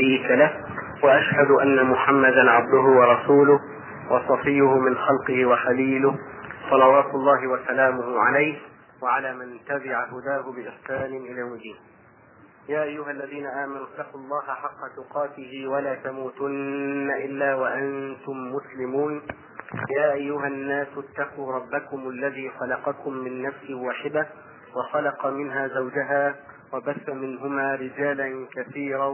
شريك له واشهد ان محمدا عبده ورسوله وصفيه من خلقه وخليله صلوات الله وسلامه عليه وعلى من تبع هداه باحسان الى يوم الدين يا ايها الذين امنوا اتقوا الله حق تقاته ولا تموتن الا وانتم مسلمون يا ايها الناس اتقوا ربكم الذي خلقكم من نفس واحده وخلق منها زوجها وبث منهما رجالا كثيرا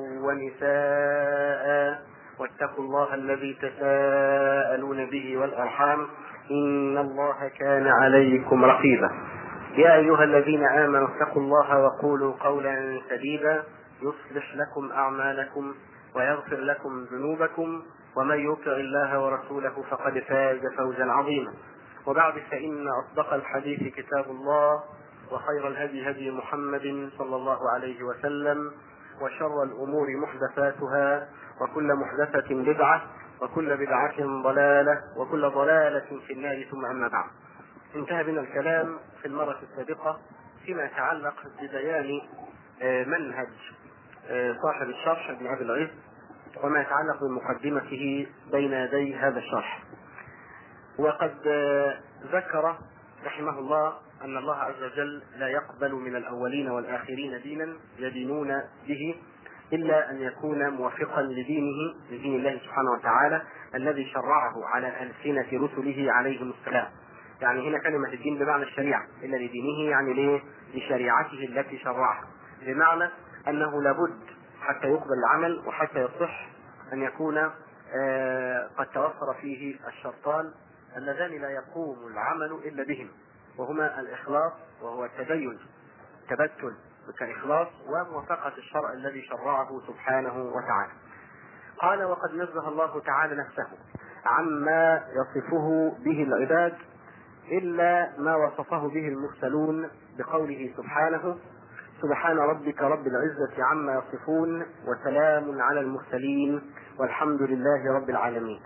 ونساء واتقوا الله الذي تساءلون به والارحام ان الله كان عليكم رقيبا يا ايها الذين امنوا اتقوا الله وقولوا قولا سديدا يصلح لكم اعمالكم ويغفر لكم ذنوبكم ومن يطع الله ورسوله فقد فاز فوزا عظيما وبعد فان اصدق الحديث كتاب الله وخير الهدي هدي محمد صلى الله عليه وسلم وشر الامور محدثاتها وكل محدثه بدعه وكل بدعه ضلاله وكل ضلاله في النار ثم اما بعد انتهى بنا الكلام في المره السابقه فيما يتعلق ببيان منهج صاحب الشرح ابن ابي العز وما يتعلق بمقدمته بين يدي هذا الشرح وقد ذكر رحمه الله أن الله عز وجل لا يقبل من الأولين والآخرين دينا يدينون به إلا أن يكون موافقا لدينه لدين الله سبحانه وتعالى الذي شرعه على ألسنة رسله عليهم السلام يعني هنا كلمة الدين بمعنى الشريعة إلا لدينه يعني ليه؟ لشريعته التي شرعها بمعنى أنه لابد حتى يقبل العمل وحتى يصح أن يكون قد توفر فيه الشرطان اللذان لا يقوم العمل إلا بهم وهما الإخلاص وهو التدين تبتل كإخلاص وموافقة الشرع الذي شرعه سبحانه وتعالى قال وقد نزه الله تعالى نفسه عما يصفه به العباد إلا ما وصفه به المرسلون بقوله سبحانه سبحان ربك رب العزة عما يصفون وسلام على المرسلين والحمد لله رب العالمين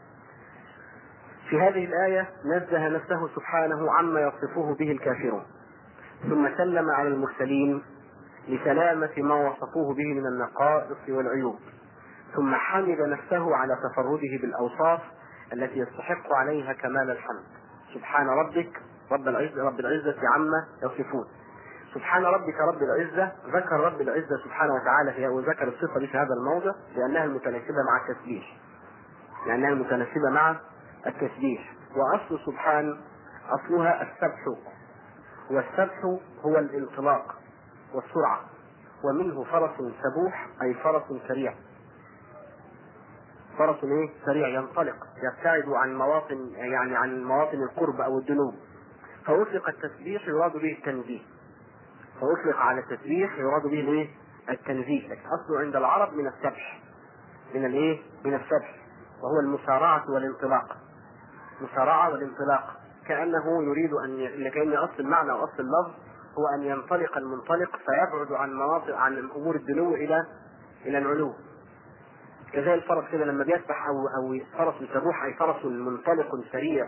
في هذه الآية نزه نفسه سبحانه عما يصفه به الكافرون ثم سلم على المرسلين لسلامة ما وصفوه به من النقائص والعيوب ثم حمد نفسه على تفرده بالأوصاف التي يستحق عليها كمال الحمد سبحان ربك رب العزة رب العزة عما يصفون سبحان ربك رب العزة ذكر رب العزة سبحانه وتعالى هي وذكر الصفة دي في هذا الموضع لأنها المتناسبة مع التسبيح لأنها المتناسبة مع التسبيح وأصل سبحان أصلها السبح والسبح هو الانطلاق والسرعة ومنه فرس سبوح أي فرس سريع فرس ايه؟ سريع ينطلق يبتعد عن مواطن يعني عن مواطن القرب او الذنوب فأطلق التسبيح يراد به التنزيه فأطلق على التسبيح يراد به الايه؟ التنزيه لكن أصله عند العرب من السبح من الايه؟ من السبح وهو المسارعة والانطلاق المسارعة والانطلاق كأنه يريد أن كأن أصل المعنى وأصل اللفظ هو أن ينطلق المنطلق فيبعد عن مناطق عن أمور الدنو إلى إلى العلو كذلك الفرس كده لما بيسبح أو أو فرس يسبوح أي فرس منطلق سريع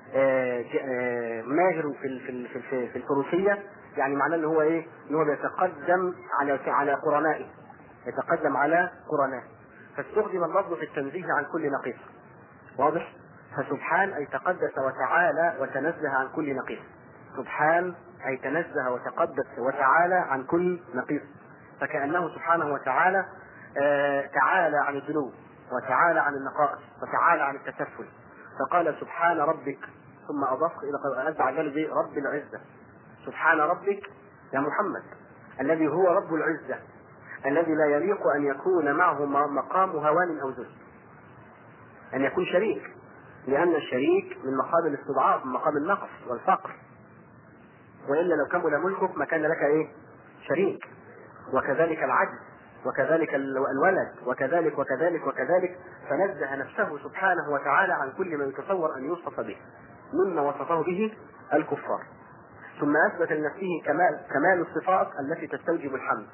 ماهر في في في, في الفروسية يعني معناه ان هو ايه؟ ان هو بيتقدم على على قرنائه يتقدم على قرنائه فاستخدم اللفظ في التنزيه عن كل نقيص واضح؟ فسبحان أي تقدس وتعالى وتنزه عن كل نقيص سبحان أي تنزه وتقدس وتعالى عن كل نقيص فكأنه سبحانه وتعالى آه تعالى عن الذنوب وتعالى عن النقائص وتعالى عن التسفل فقال سبحان ربك ثم أضاف إلى أتبع ذلك رب العزة سبحان ربك يا محمد الذي هو رب العزة الذي لا يليق أن يكون معه مقام هوان أو ذل أن يكون شريك لأن الشريك من مقام الاستضعاف من مقام النقص والفقر وإلا لو كمل ملكك ما كان لك إيه؟ شريك وكذلك العجز وكذلك الولد وكذلك وكذلك وكذلك فنزه نفسه سبحانه وتعالى عن كل ما يتصور أن يوصف به مما وصفه به الكفار ثم أثبت لنفسه كمال كمال الصفات التي تستوجب الحمد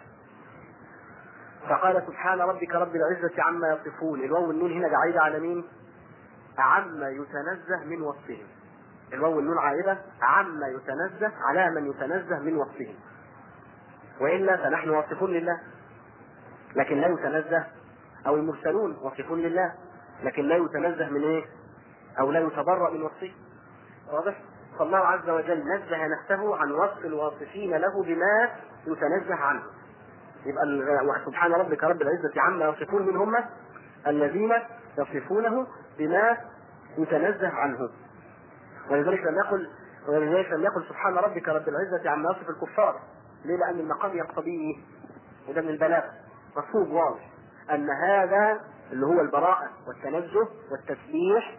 فقال سبحان ربك رب العزة عما يصفون الواو والنون هنا بعيدة على مين؟ عما يتنزه من وصفهم الواو والنون عائدة عما يتنزه على من يتنزه من وصفهم وإلا فنحن واصفون لله لكن لا يتنزه او المرسلون واصفون لله لكن لا يتنزه من ايه او لا يتبرأ من وصفه واضح فالله عز وجل نزه نفسه عن وصف الواصفين له بما يتنزه عنه يبقى سبحان ربك رب العزة عما يصفون من هم الذين يصفونه بما يتنزه عنه ولذلك لم يقل ولذلك لم يقل سبحان ربك رب العزة عما يصف الكفار ليه؟ لأن المقام يقتضيه وده من البلاغة مفهوم واضح أن هذا اللي هو البراءة والتنزه والتسبيح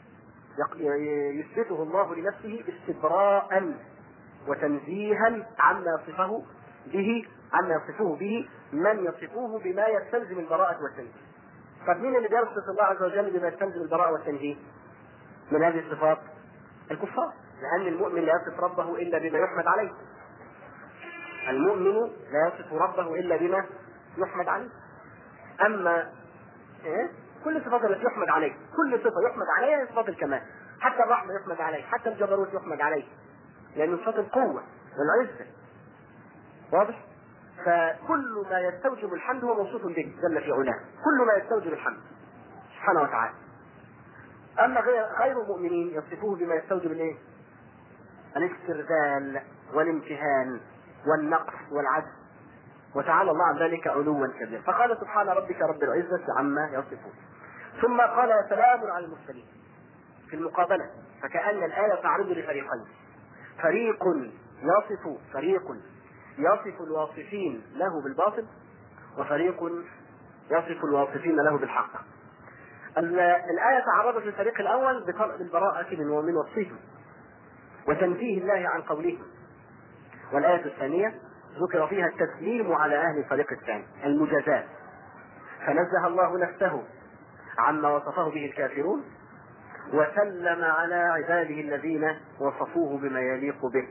يثبته الله لنفسه استبراء وتنزيها عما يصفه به عما يصفه به من يصفوه بما يستلزم البراءة والتنزيه. طب مين اللي بيصف الله عز وجل بما يستلزم البراءة والتنزيه؟ من هذه الصفات؟ الكفار، لأن المؤمن لا يصف ربه إلا بما يحمد عليه. المؤمن لا يصف ربه إلا بما يحمد عليه. أما إيه؟ كل الصفات التي يحمد عليه، كل صفة يحمد عليها هي صفات الكمال. حتى الرحمة يحمد عليه، حتى الجبروت يحمد عليه. لأنه صفات القوة والعزة. واضح؟ فكل ما يستوجب الحمد هو موصوف به جل في علاه كل ما يستوجب الحمد سبحانه وتعالى اما غير غير المؤمنين يصفوه بما يستوجب الايه؟ الاسترذال والامتهان والنقص والعجز وتعالى الله عن ذلك علوا كبيرا فقال سبحان ربك رب العزة عما يصفون ثم قال وسلام على المرسلين في المقابلة فكأن الآية تعرض لفريقين فريق يصف فريق يصف الواصفين له بالباطل وفريق يصف الواصفين له بالحق الآية تعرضت للفريق الأول بطلب البراءة من ومن وصفه وتنزيه الله عن قوله والآية الثانية ذكر فيها التسليم على أهل الفريق الثاني المجازات فنزه الله نفسه عما وصفه به الكافرون وسلم على عباده الذين وصفوه بما يليق به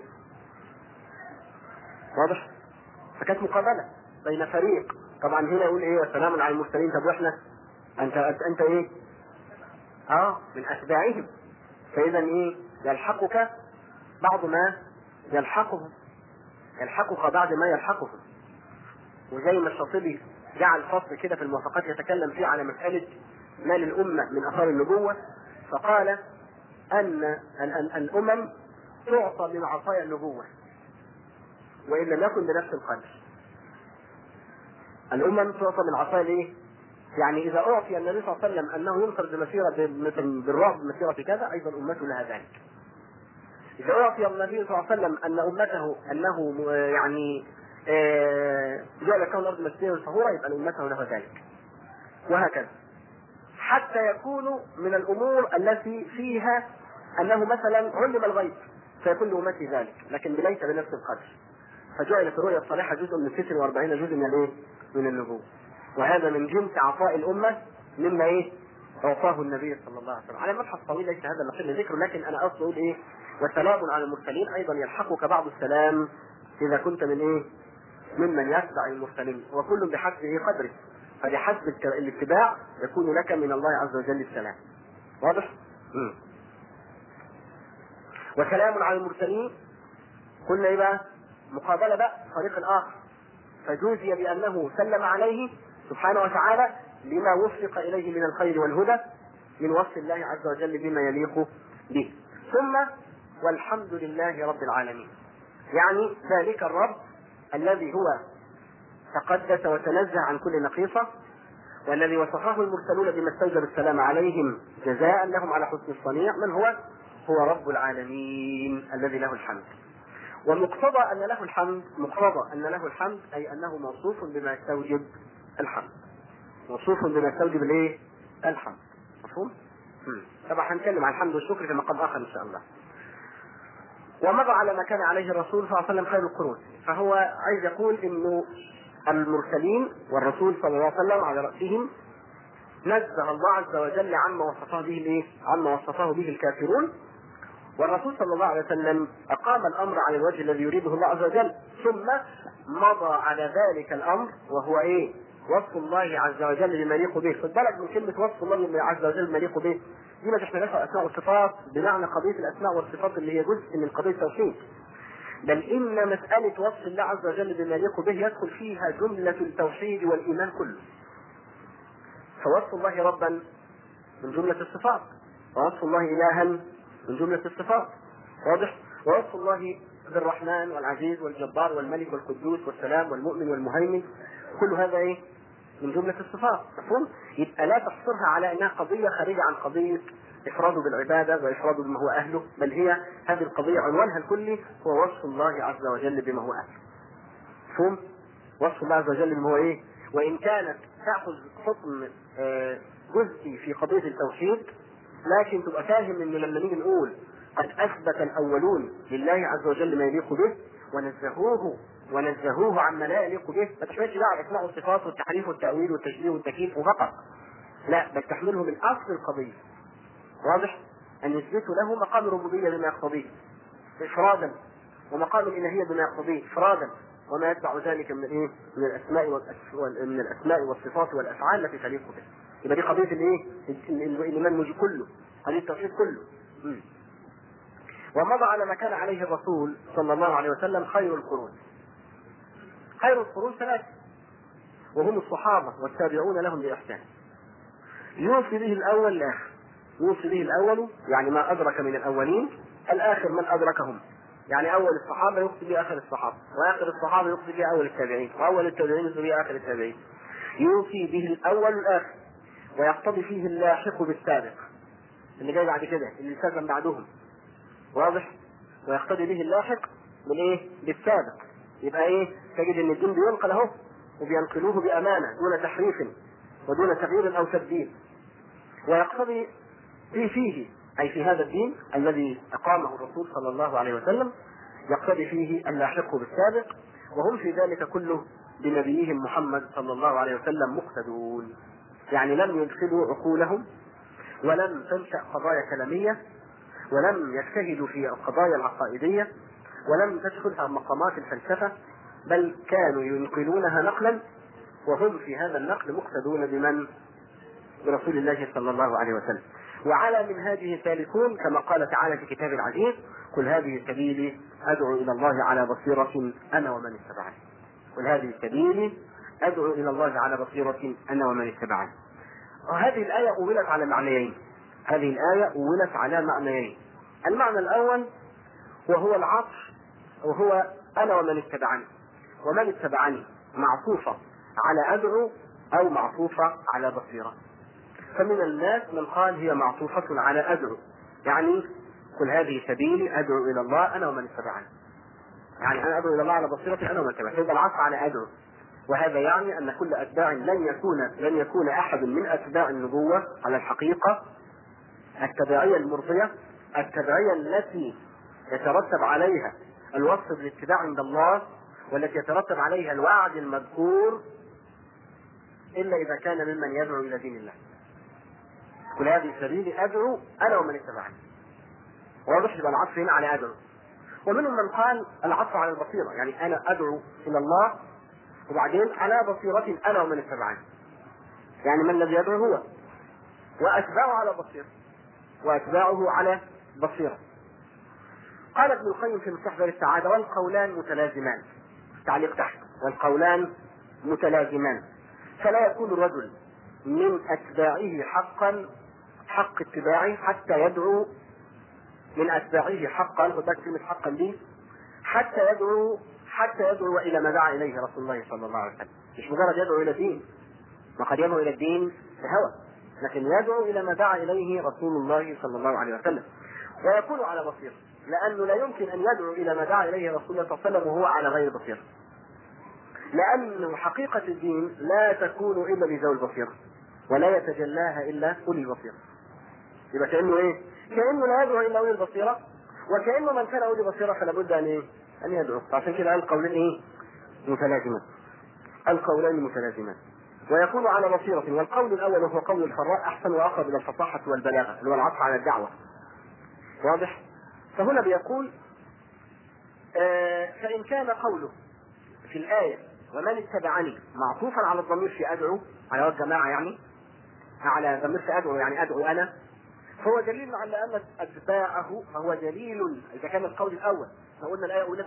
واضح؟ فكانت مقابله بين فريق طبعا هنا يقول ايه وسلام على المرسلين طب واحنا انت انت ايه؟ اه من اتباعهم فاذا ايه؟ يلحقك بعض ما يلحقهم يلحقك بعد ما يلحقهم وزي ما الشاطبي جعل فصل كده في الموافقات يتكلم فيه على مسألة ما للأمة من أثار النبوة فقال أن الأمم تعطى من عطايا النبوة وإن لم يكن بنفس القدر الأمم تعطى من عطايا الإيه؟ يعني إذا أعطي النبي صلى الله عليه وسلم أنه ينصر بمسيرة بالرعب بمسيرة كذا أيضا أمته لها ذلك إذا أعطي النبي صلى الله عليه وسلم أن أمته أنه يعني جعل كون الأرض مسيرة طهورة يبقى أمته له ذلك وهكذا حتى يكونوا من الأمور التي فيها أنه مثلا علم الغيب فيكون لأمتي ذلك لكن ليس بنفس القدر فجعلت الرؤيا الصالحة جزء من 46 جزء من الايه؟ من النبوة وهذا من جنس عطاء الأمة مما ايه؟ أعطاه النبي صلى الله عليه وسلم على مبحث طويل ليس هذا محل ذكره لكن أنا أقصد أقول إيه؟ وسلام على المرسلين أيضا يلحقك بعض السلام إذا كنت من إيه؟ ممن يتبع المرسلين وكل بحسب إيه قدره فبحسب الاتباع يكون لك من الله عز وجل السلام واضح؟ مم. وسلام على المرسلين قلنا ايه بقى؟ مقابله بقى فريق اخر فجوزي بانه سلم عليه سبحانه وتعالى لما وفق اليه من الخير والهدى من وصف الله عز وجل بما يليق به ثم والحمد لله رب العالمين يعني ذلك الرب الذي هو تقدس وتنزه عن كل نقيصة والذي وصفه المرسلون بما استوجب السلام عليهم جزاء لهم على حسن الصنيع من هو؟ هو رب العالمين الذي له الحمد ومقتضى ان له الحمد مقتضى ان له الحمد اي انه موصوف بما يستوجب الحمد موصوف بما يستوجب الايه؟ الحمد مفهوم؟ طبعا هنتكلم عن الحمد والشكر في مقام اخر ان شاء الله ومضى على ما كان عليه الرسول صلى الله عليه وسلم خير القرون فهو عايز يقول انه المرسلين والرسول صلى الله عليه وسلم على راسهم نزه الله عز وجل عما وصفه به الايه؟ عما وصفه به الكافرون والرسول صلى الله عليه وسلم اقام الامر على الوجه الذي يريده الله عز وجل ثم مضى على ذلك الامر وهو ايه؟ وصف الله عز وجل بما يليق به، خد بالك من كلمه وصف الله عز وجل بما يليق به، دي ما تحملهاش اسماء والصفات بمعنى قضيه الاسماء والصفات اللي هي جزء من قضيه التوحيد. بل ان مساله وصف الله عز وجل بما يليق به يدخل فيها جمله التوحيد والايمان كله. فوصف الله ربا من جملة الصفات ووصف الله إلها من جملة الصفات واضح ووصف الله بالرحمن والعزيز والجبار والملك والقدوس والسلام والمؤمن والمهيمن كل هذا ايه؟ من جملة الصفات مفهوم؟ يبقى لا تحصرها على انها قضية خارجة عن قضية افراده بالعبادة وافراده بما هو اهله بل هي هذه القضية عنوانها الكلي هو وصف الله عز وجل بما هو اهله مفهوم؟ وصف الله عز وجل بما هو ايه؟ وان كانت تاخذ حكم آه، جزئي في قضية التوحيد لكن تبقى فاهم ان لما نيجي نقول قد اثبت الاولون لله عز وجل ما يليق به ونزهوه ونزهوه عما لا يليق به ما تحملش بقى على الاسماء والصفات والتحريف والتاويل والتشبيه والتكييف فقط لا بل تحمله من اصل القضيه واضح ان يثبتوا له مقام الربوبيه بما يقتضيه افرادا ومقام الالهيه بما يقتضيه افرادا وما يتبع ذلك من ايه؟ من الاسماء من الاسماء والصفات والافعال التي تليق به. يبقى دي قضيه الايه؟ الايمان كله، قضيه التوحيد كله. ومضى على ما كان عليه الرسول صلى الله عليه وسلم خير القرون. خير القرون ثلاثه وهم الصحابه والتابعون لهم باحسان. يوصي به الاول الاخر. يوصي به الاول يعني ما ادرك من الاولين الاخر من ادركهم يعني اول الصحابه يقصد به اخر الصحابه واخر الصحابه يقصد به اول التابعين واول التابعين يقصد به اخر التابعين يوصي به الاول والاخر ويقتضي فيه اللاحق بالسابق اللي جاي بعد كده اللي سلم بعدهم واضح ويقتضي به اللاحق بالايه بالسابق يبقى ايه تجد ان الدين بينقل اهو وبينقلوه بامانه دون تحريف ودون تغيير او تبديل ويقتضي في فيه أي في هذا الدين الذي أقامه الرسول صلى الله عليه وسلم يقتضي فيه أن لاحقه بالسابق وهم في ذلك كله بنبيهم محمد صلى الله عليه وسلم مقتدون يعني لم يدخلوا عقولهم ولم تنشأ قضايا كلامية ولم يجتهدوا في القضايا العقائدية ولم تدخلها مقامات الفلسفة بل كانوا ينقلونها نقلا وهم في هذا النقل مقتدون بمن برسول الله صلى الله عليه وسلم وعلى منهاجه سالكون كما قال تعالى في كتاب العزيز قل هذه سبيلي ادعو الى الله على بصيرة انا ومن اتبعني قل هذه سبيلي ادعو الى الله على بصيرة انا ومن اتبعني وهذه الآية أولت على معنيين هذه الآية أولت على معنيين المعنى الأول وهو العطف وهو أنا ومن اتبعني ومن اتبعني معطوفة على أدعو أو معطوفة على بصيرة فمن الناس من قال هي معطوفة على أدعو يعني قل هذه سبيلي أدعو إلى الله أنا ومن اتبعني يعني أنا أدعو إلى الله على بصيرة أنا ومن اتبعني يبقى العطف على أدعو وهذا يعني أن كل أتباع لن يكون لن يكون أحد من أتباع النبوة على الحقيقة التبعية المرضية التبعية التي يترتب عليها الوصف بالاتباع عند الله والتي يترتب عليها الوعد المذكور إلا إذا كان ممن يدعو إلى دين الله قل هذه سبيلي ادعو انا ومن اتبعني واضح يبقى العطف هنا على ادعو ومنهم من قال العطف على البصيره يعني انا ادعو الى الله وبعدين على بصيرة انا ومن اتبعني يعني من الذي يدعو هو واتباعه على بصيره واتباعه على بصيره قال ابن القيم في مستحضر السعاده والقولان متلازمان تعليق تحت والقولان متلازمان فلا يكون الرجل من اتباعه حقا حق اتباعه حتى يدعو من اتباعه حقا خد بالك كلمه حقا دي حتى يدعو حتى يدعو الى ما دعا اليه رسول الله صلى الله عليه وسلم مش مجرد يدعو الى دين وقد يدعو الى الدين بهوى لكن يدعو الى ما دعا اليه رسول الله صلى الله عليه وسلم ويكون على بصيره لانه لا يمكن ان يدعو الى ما دعا اليه رسول الله صلى الله عليه وسلم وهو على غير بصيره لأن حقيقة الدين لا تكون إلا لذوي البصيرة ولا يتجلاها إلا أولي البصيرة يبقى كأنه إيه؟ كأنه لا يدعو إلا أولي البصيرة وكأنه من كان أولي بصيرة فلا بد أن إيه؟ أن يدعو فعشان كده القولين إيه؟ متلازمان القولان متلازمان ويكون على بصيرة والقول الأول وهو قول الفراء أحسن وأقرب إلى الفصاحة والبلاغة اللي هو العطف على الدعوة واضح؟ فهنا بيقول آه فإن كان قوله في الآية ومن اتبعني معطوفا على الضمير في أدعو على الجماعة يعني على ضمير في أدعو يعني أدعو أنا فهو دليل على أن أتباعه فهو دليل إذا كان القول الأول احنا قلنا الآية أولت على إيه؟ على معنيين فبيقول إن كان على القول الأول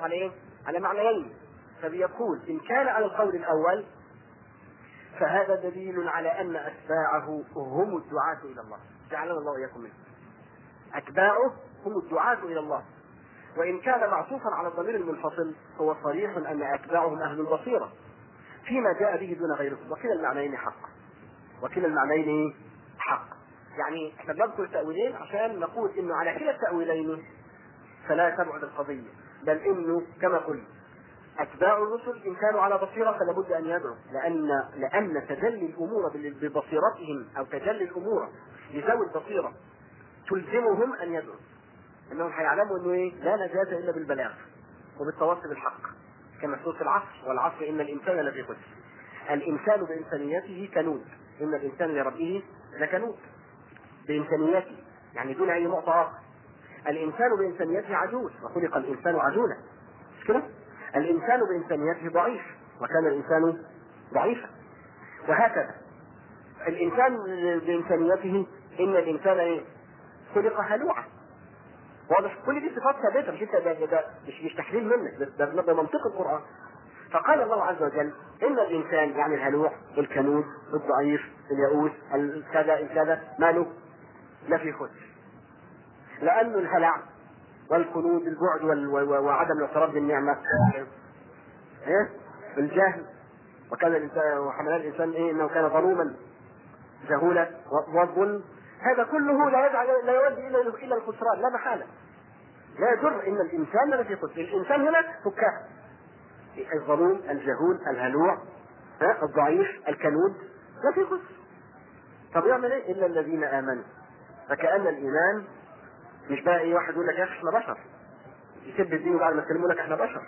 فهذا دليل على ان اتباعه هم الدعاة الى الله جعلنا الله واياكم منه اتباعه هم الدعاة الى الله وان كان معطوفا على الضمير المنفصل هو صريح ان اتباعهم اهل البصيره فيما جاء به دون غيره وكلا المعنيين حق وكلا المعنيين حق يعني احنا بنذكر التأويلين عشان نقول انه على كلا التأويلين فلا تبعد القضية بل انه كما قلت اتباع الرسل ان كانوا على بصيره فلا بد ان يدعوا لان لان تجلي الامور ببصيرتهم او تجلي الامور لذوي البصيره تلزمهم ان يدعوا انهم هيعلموا انه ايه لا نجاة الا بالبلاغ وبالتواصي بالحق كما في العصر والعصر ان الانسان لفي خسر الانسان بانسانيته كنود ان الانسان لربه لكنود بامكانياته يعني دون اي نقطه اخر الانسان بانسانيته عجوز وخلق الانسان عجولا مش كده؟ الانسان بانسانيته ضعيف وكان الانسان ضعيفا وهكذا الانسان بامكانيته ان الانسان ايه؟ خلق هلوعا واضح كل دي صفات ثابته مش انت ده, ده مش مش تحليل منك ده, ده, ده منطق القران فقال الله عز وجل ان الانسان يعني الهلوع الكنود الضعيف اليئوس الكذا الكذا ماله لفي خسر لأن الهلع والكنود البعد وعدم الاعتراف بالنعمة ايه الجهل وكان الانسان وحمل الانسان ايه انه كان ظلوما جهولا والظلم هذا كله لا يدعى لا يؤدي الى الى الخسران لا محاله لا يضر ان الانسان لفي خسر الانسان هنا فكاهه الظلوم الجهول الهلوع الضعيف الكنود لفي خسر طب يعمل ايه الا الذين امنوا فكأن الإيمان مش بقى ايه واحد يقول لك يا اخي احنا بشر يسب الدين وبعد ما يكلموا لك احنا بشر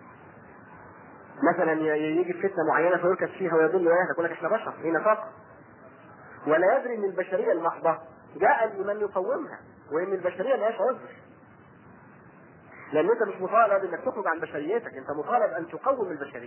مثلا يجي في فتنه معينه فيركز فيها ويضل ويهلك يقول لك احنا بشر ايه نفاق ولا يدري ان البشريه المحضه جاء الايمان يقومها وان البشريه ملهاش عذر لان انت مش مطالب انك تخرج عن بشريتك انت مطالب ان تقوم البشريه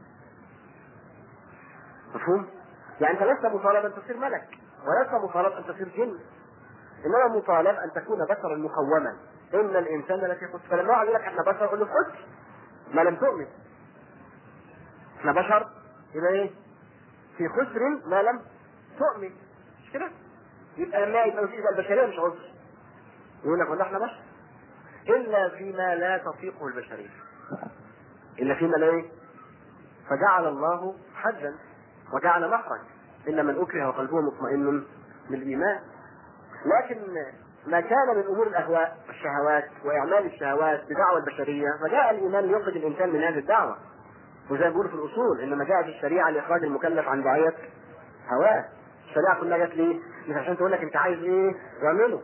مفهوم؟ يعني انت لست مطالب ان تصير ملك ولست مطالب ان تصير جن انما مطالب ان تكون بشرا مقوما ان الانسان لفي خسر فلما واحد يقول لك احنا بشر قول له خسر ما لم تؤمن احنا بشر يبقى ايه؟ في خسر ما لم تؤمن مش كده؟ يبقى لما يبقى يبقى البشريه مش عذر يقول لك والله احنا بشر الا فيما لا تطيقه البشريه الا فيما لا ايه؟ فجعل الله حدا وجعل مخرج الا من اكره وقلبه مطمئن بالايمان لكن ما كان من امور الاهواء والشهوات واعمال الشهوات بدعوى البشريه فجاء الايمان ليخرج الانسان من هذه الدعوه وزي ما بيقولوا في الاصول انما جاءت الشريعه لاخراج المكلف عن دعيه هواه الشريعه كلها جت ليه؟ مش عشان تقول لك انت عايز ايه؟ اعمله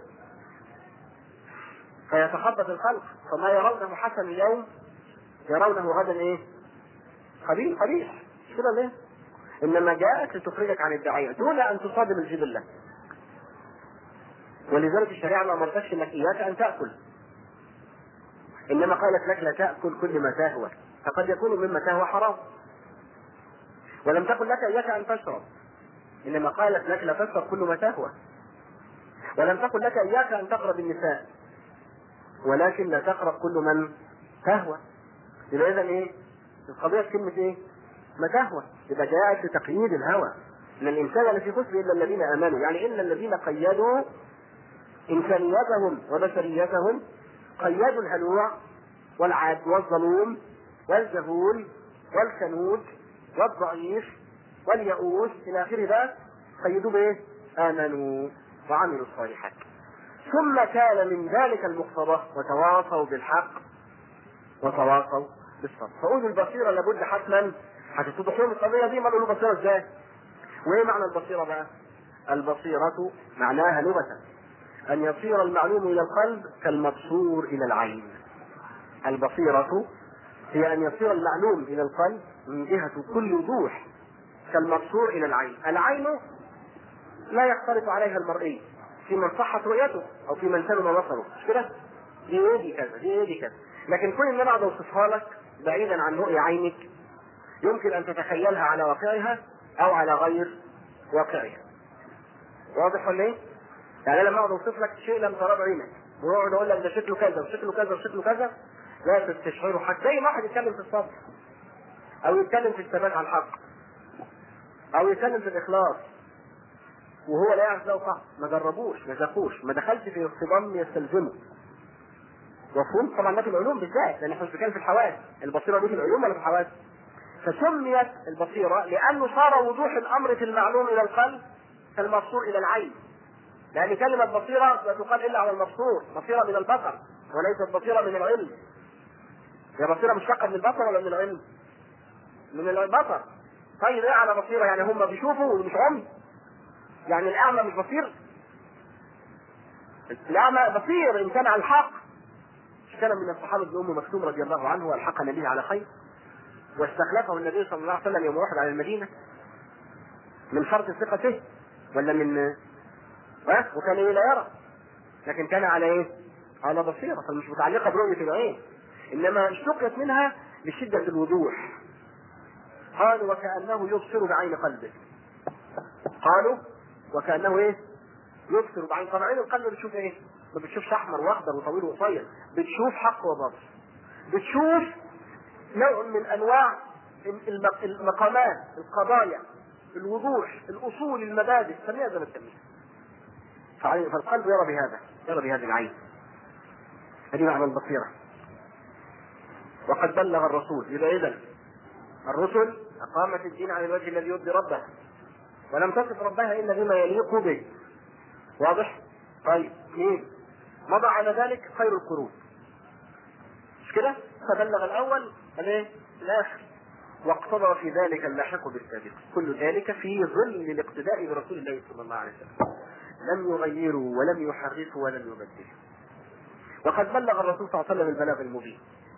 فيتخبط الخلق فما يرونه حسن اليوم يرونه غدا ايه؟ قبيح قبيح مش كده ليه؟ انما جاءت لتخرجك عن الدعيه دون ان تصادم الجبله ولذلك الشريعه ما امرتكش انك اياك ان تاكل انما قالت لك لا تاكل كل ما تهوى فقد يكون مما تهوى حرام ولم تقل لك اياك ان تشرب انما قالت لك لا تشرب كل ما تهوى ولم تقل لك اياك ان تقرب النساء ولكن لا تقرب كل من تهوى يبقى اذا ايه القضيه في كلمه ايه ما تهوى يبقى جاءت لتقييد الهوى ان الانسان لفي خسر الا الذين امنوا يعني الا الذين قيدوا إنسانيتهم وبشريتهم قيدوا الهلوع والعاد والظلوم والجهول والكنود والضعيف واليئوس إلى آخر ذلك قيدوا بإيه؟ آمنوا وعملوا الصالحات ثم كان من ذلك المقتضى وتواصوا بالحق وتواصوا بالصبر فأولو البصيرة لابد حتما هتتضح لهم القضية دي ما أولو البصيرة ازاي؟ وإيه معنى البصيرة بقى؟ البصيرة معناها لغة أن يصير المعلوم إلى القلب كالمبصور إلى العين البصيرة هي أن يصير المعلوم إلى القلب من جهة كل وضوح كالمبصور إلى العين العين لا يختلط عليها المرئي في من صحت رؤيته أو في من سلم بصره مش كده؟ دي ايه دي كذا دي ايه دي كذا لكن كل ان انا اقعد اوصفها لك بعيدا عن رؤية عينك يمكن ان تتخيلها على واقعها او على غير واقعها واضح ولا ايه؟ يعني لما اقعد اوصف لك شيء لم تراه بعينك واقعد اقول لك ده شكله كذا وشكله كذا وشكله كذا لا تستشعره حتى زي ما واحد يتكلم في الصبر او يتكلم في الثبات على الحق او يتكلم في الاخلاص وهو لا يعرف له طعم ما جربوش ما ذاقوش ما دخلش في اصطدام يستلزمه مفهوم طبعا ده في العلوم بالذات لان احنا مش بنتكلم في الحواس البصيره دي في العلوم ولا في الحواس فسميت البصيره لانه صار وضوح الامر في المعلوم الى القلب كالمبصور الى العين لان كلمه بصيره لا تقال الا على المبصور بصيره من البصر وليست بصيره من العلم هي بصيره مشتقه من البصر ولا من العلم؟ من البصر طيب ايه على بصيره يعني هم بيشوفوا ومش عمي يعني الاعمى مش بصير الاعمى بصير ان كان على الحق كان من الصحابه ابن ام مكتوم رضي الله عنه والحق النبي على خير واستخلفه النبي صلى الله عليه وسلم يوم واحد على المدينه من شرط ثقته ولا من ها وكان ايه لا يرى لكن كان على ايه؟ على بصيره فمش متعلقه برؤيه العين انما اشتقت منها لشده الوضوح قالوا وكانه يبصر بعين قلبه قالوا وكانه ايه؟ يبصر بعين طبعا عين القلب بتشوف ايه؟ ما بتشوفش احمر واخضر وطويل وقصير بتشوف حق وباطل بتشوف نوع من انواع المقامات القضايا الوضوح الاصول المبادئ سميها زي ما تسميها فالقلب يرى بهذا يرى بهذه العين هذه معنى البصيره وقد بلغ الرسول يبقى اذا الرسل اقامت الدين على الوجه الذي يرضي ربه ولم تصف ربها الا بما يليق به واضح؟ طيب اثنين مضى على ذلك خير القرون مش كده؟ فبلغ الاول الايه؟ الاخر واقتضى في ذلك اللاحق بالسابق كل ذلك في ظل الاقتداء برسول الله صلى الله عليه وسلم لم يغيروا ولم يحرفوا ولم يبدلوا وقد بلغ الرسول صلى الله عليه وسلم البلاغ المبين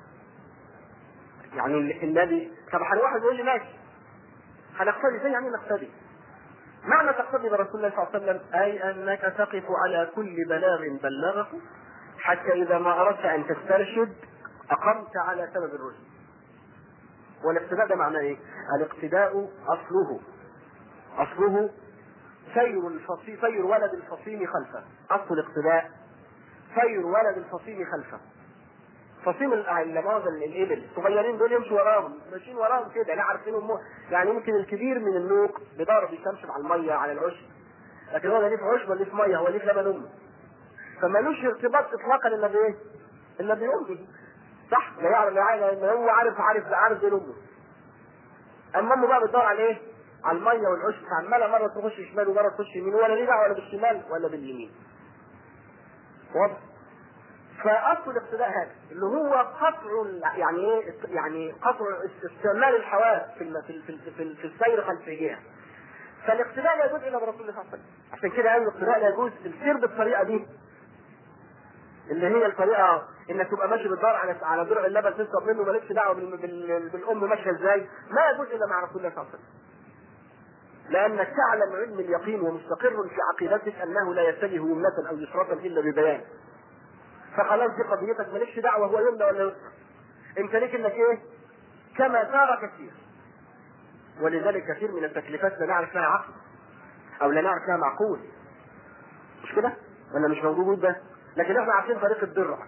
يعني الذي طب واحد يقول لي ماشي هنقتدي زي يعني نقتدي معنى تقتدي برسول الله صلى الله عليه وسلم اي انك تقف على كل بلاغ بلغه حتى اذا ما اردت ان تسترشد اقمت على سبب الرشد والاقتداء ده معناه ايه؟ الاقتداء اصله اصله سير الفصيل سير ولد الفصيل خلفه اصل الاقتداء سير ولد الفصيل خلفه فصيل اللماظ الابل الصغيرين دول يمشوا وراهم ماشيين وراهم كده لا عارفين امه يعني يمكن الكبير من النوق بضرب يشمشم على الميه على العشب لكن هو لا ليه في عشب ولا في ميه هو ليه في لبن امه فمالوش ارتباط اطلاقا الا بايه؟ الا بامه صح؟ لا يعرف لا هو عارف عارف عارف دين امه اما امه بقى بتدور على ايه؟ على الميه والعشب فعماله مره تخش شمال ومره تخش يمين ولا ليه دعوه ولا بالشمال ولا باليمين واضح؟ فاصل الاقتداء هذا اللي هو قطع يعني ايه يعني قطع استعمال الحواس في في في, في, في السير خلف جهه فالاقتداء لا يجوز الا برسول الله صلى الله عليه وسلم عشان كده قالوا الاقتداء لا يجوز السير بالطريقه دي اللي هي الطريقه انك تبقى ماشي بالدار على على درع اللبن تشرب منه مالكش دعوه بالام ماشيه ازاي ما يجوز الا مع رسول الله صلى الله عليه وسلم لانك تعلم علم اليقين ومستقر في عقيدتك انه لا يتجه يمنة او يسرة الا ببيان فخلاص دي قضيتك مالكش دعوه هو يمنى ولا يسرى انت ليك انك ايه كما سار كثير ولذلك كثير من التكليفات لا نعرف لها عقل او لا نعرف لها معقول مش كده ولا مش موجود ده لكن احنا عارفين طريق الدرع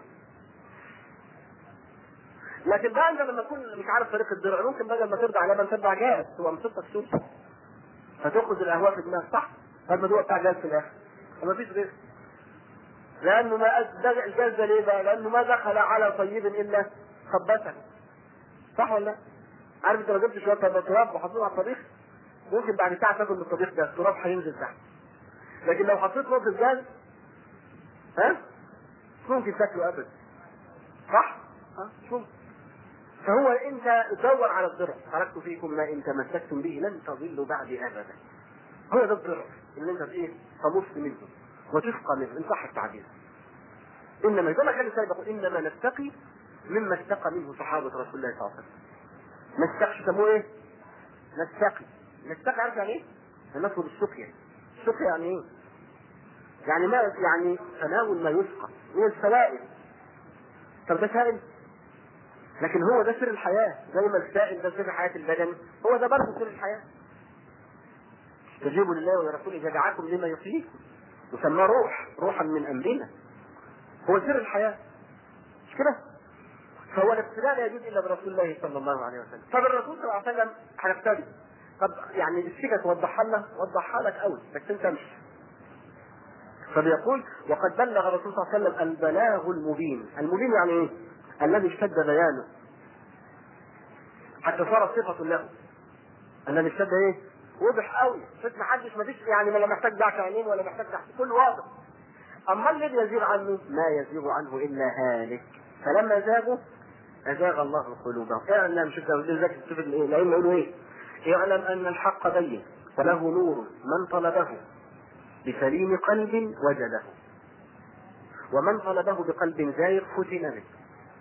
لكن بقى انت لما تكون مش عارف طريق الدرع ممكن بدل ما ترضع لبن ترضع جاز تبقى مصيبتك سوس فتخرج الاهواء في دماغك صح؟ هذا الموضوع بتاع جاز في الاخر وما فيش غير لانه ما أدى الجاز ده ليه بقى؟ لانه ما دخل على طيب الا خبثه صح ولا لا؟ عارف انت لو جبت شويه تراب وحطيتهم على الطبيخ ممكن بعد ساعه تاكل من الطبيخ ده التراب هينزل تحت لكن لو حطيت نقطه جاز ها مش ممكن تاكله ابدا صح؟ ها مش ممكن فهو انت دور على الضرع تركت فيكم ما ان تمسكتم به لن تضلوا بعدي ابدا هو ده الضرع اللي انت ايه تمص منه وتفقى منه ان صح التعبير انما زي ما كان السيد يقول انما نستقي مما استقى منه صحابه رسول الله صلى الله عليه وسلم نستقي سموه ايه؟ نستقي نستقي عارف يعني ايه؟ نطلب السقيا السقيا يعني ايه؟ يعني ما يعني تناول ما يسقى من السوائل طب ده سائل لكن هو ده سر الحياة زي ما السائل ده سر حياة البدن هو ده برضه سر الحياة استجيبوا لله ولرسوله إذا دعاكم لما يحييكم يسمى روح روحا من أمرنا هو سر الحياة مش كده؟ فهو الاقتداء لا يجوز إلا برسول الله صلى الله عليه وسلم طب الرسول صلى الله عليه وسلم هنقتدي طب يعني السكة توضحها لنا وضحها لك قوي بس انت مش فبيقول وقد بلغ الرسول صلى الله عليه وسلم البلاغ المبين المبين يعني ايه الذي اشتد بيانه حتى صارت صفة له الذي اشتد ايه وضح قوي شفت ما حدش ما فيش يعني ولا محتاج دعك عينين ولا محتاج تحت كل واضح اما الذي يزيغ عنه ما يزيغ عنه الا هالك فلما زاغوا ازاغ الله قلوبهم اعلم شوف لذلك شوف الائمه يقولوا ايه اعلم ان الحق بين وله نور من طلبه بسليم قلب وجده ومن طلبه بقلب زايغ فتن به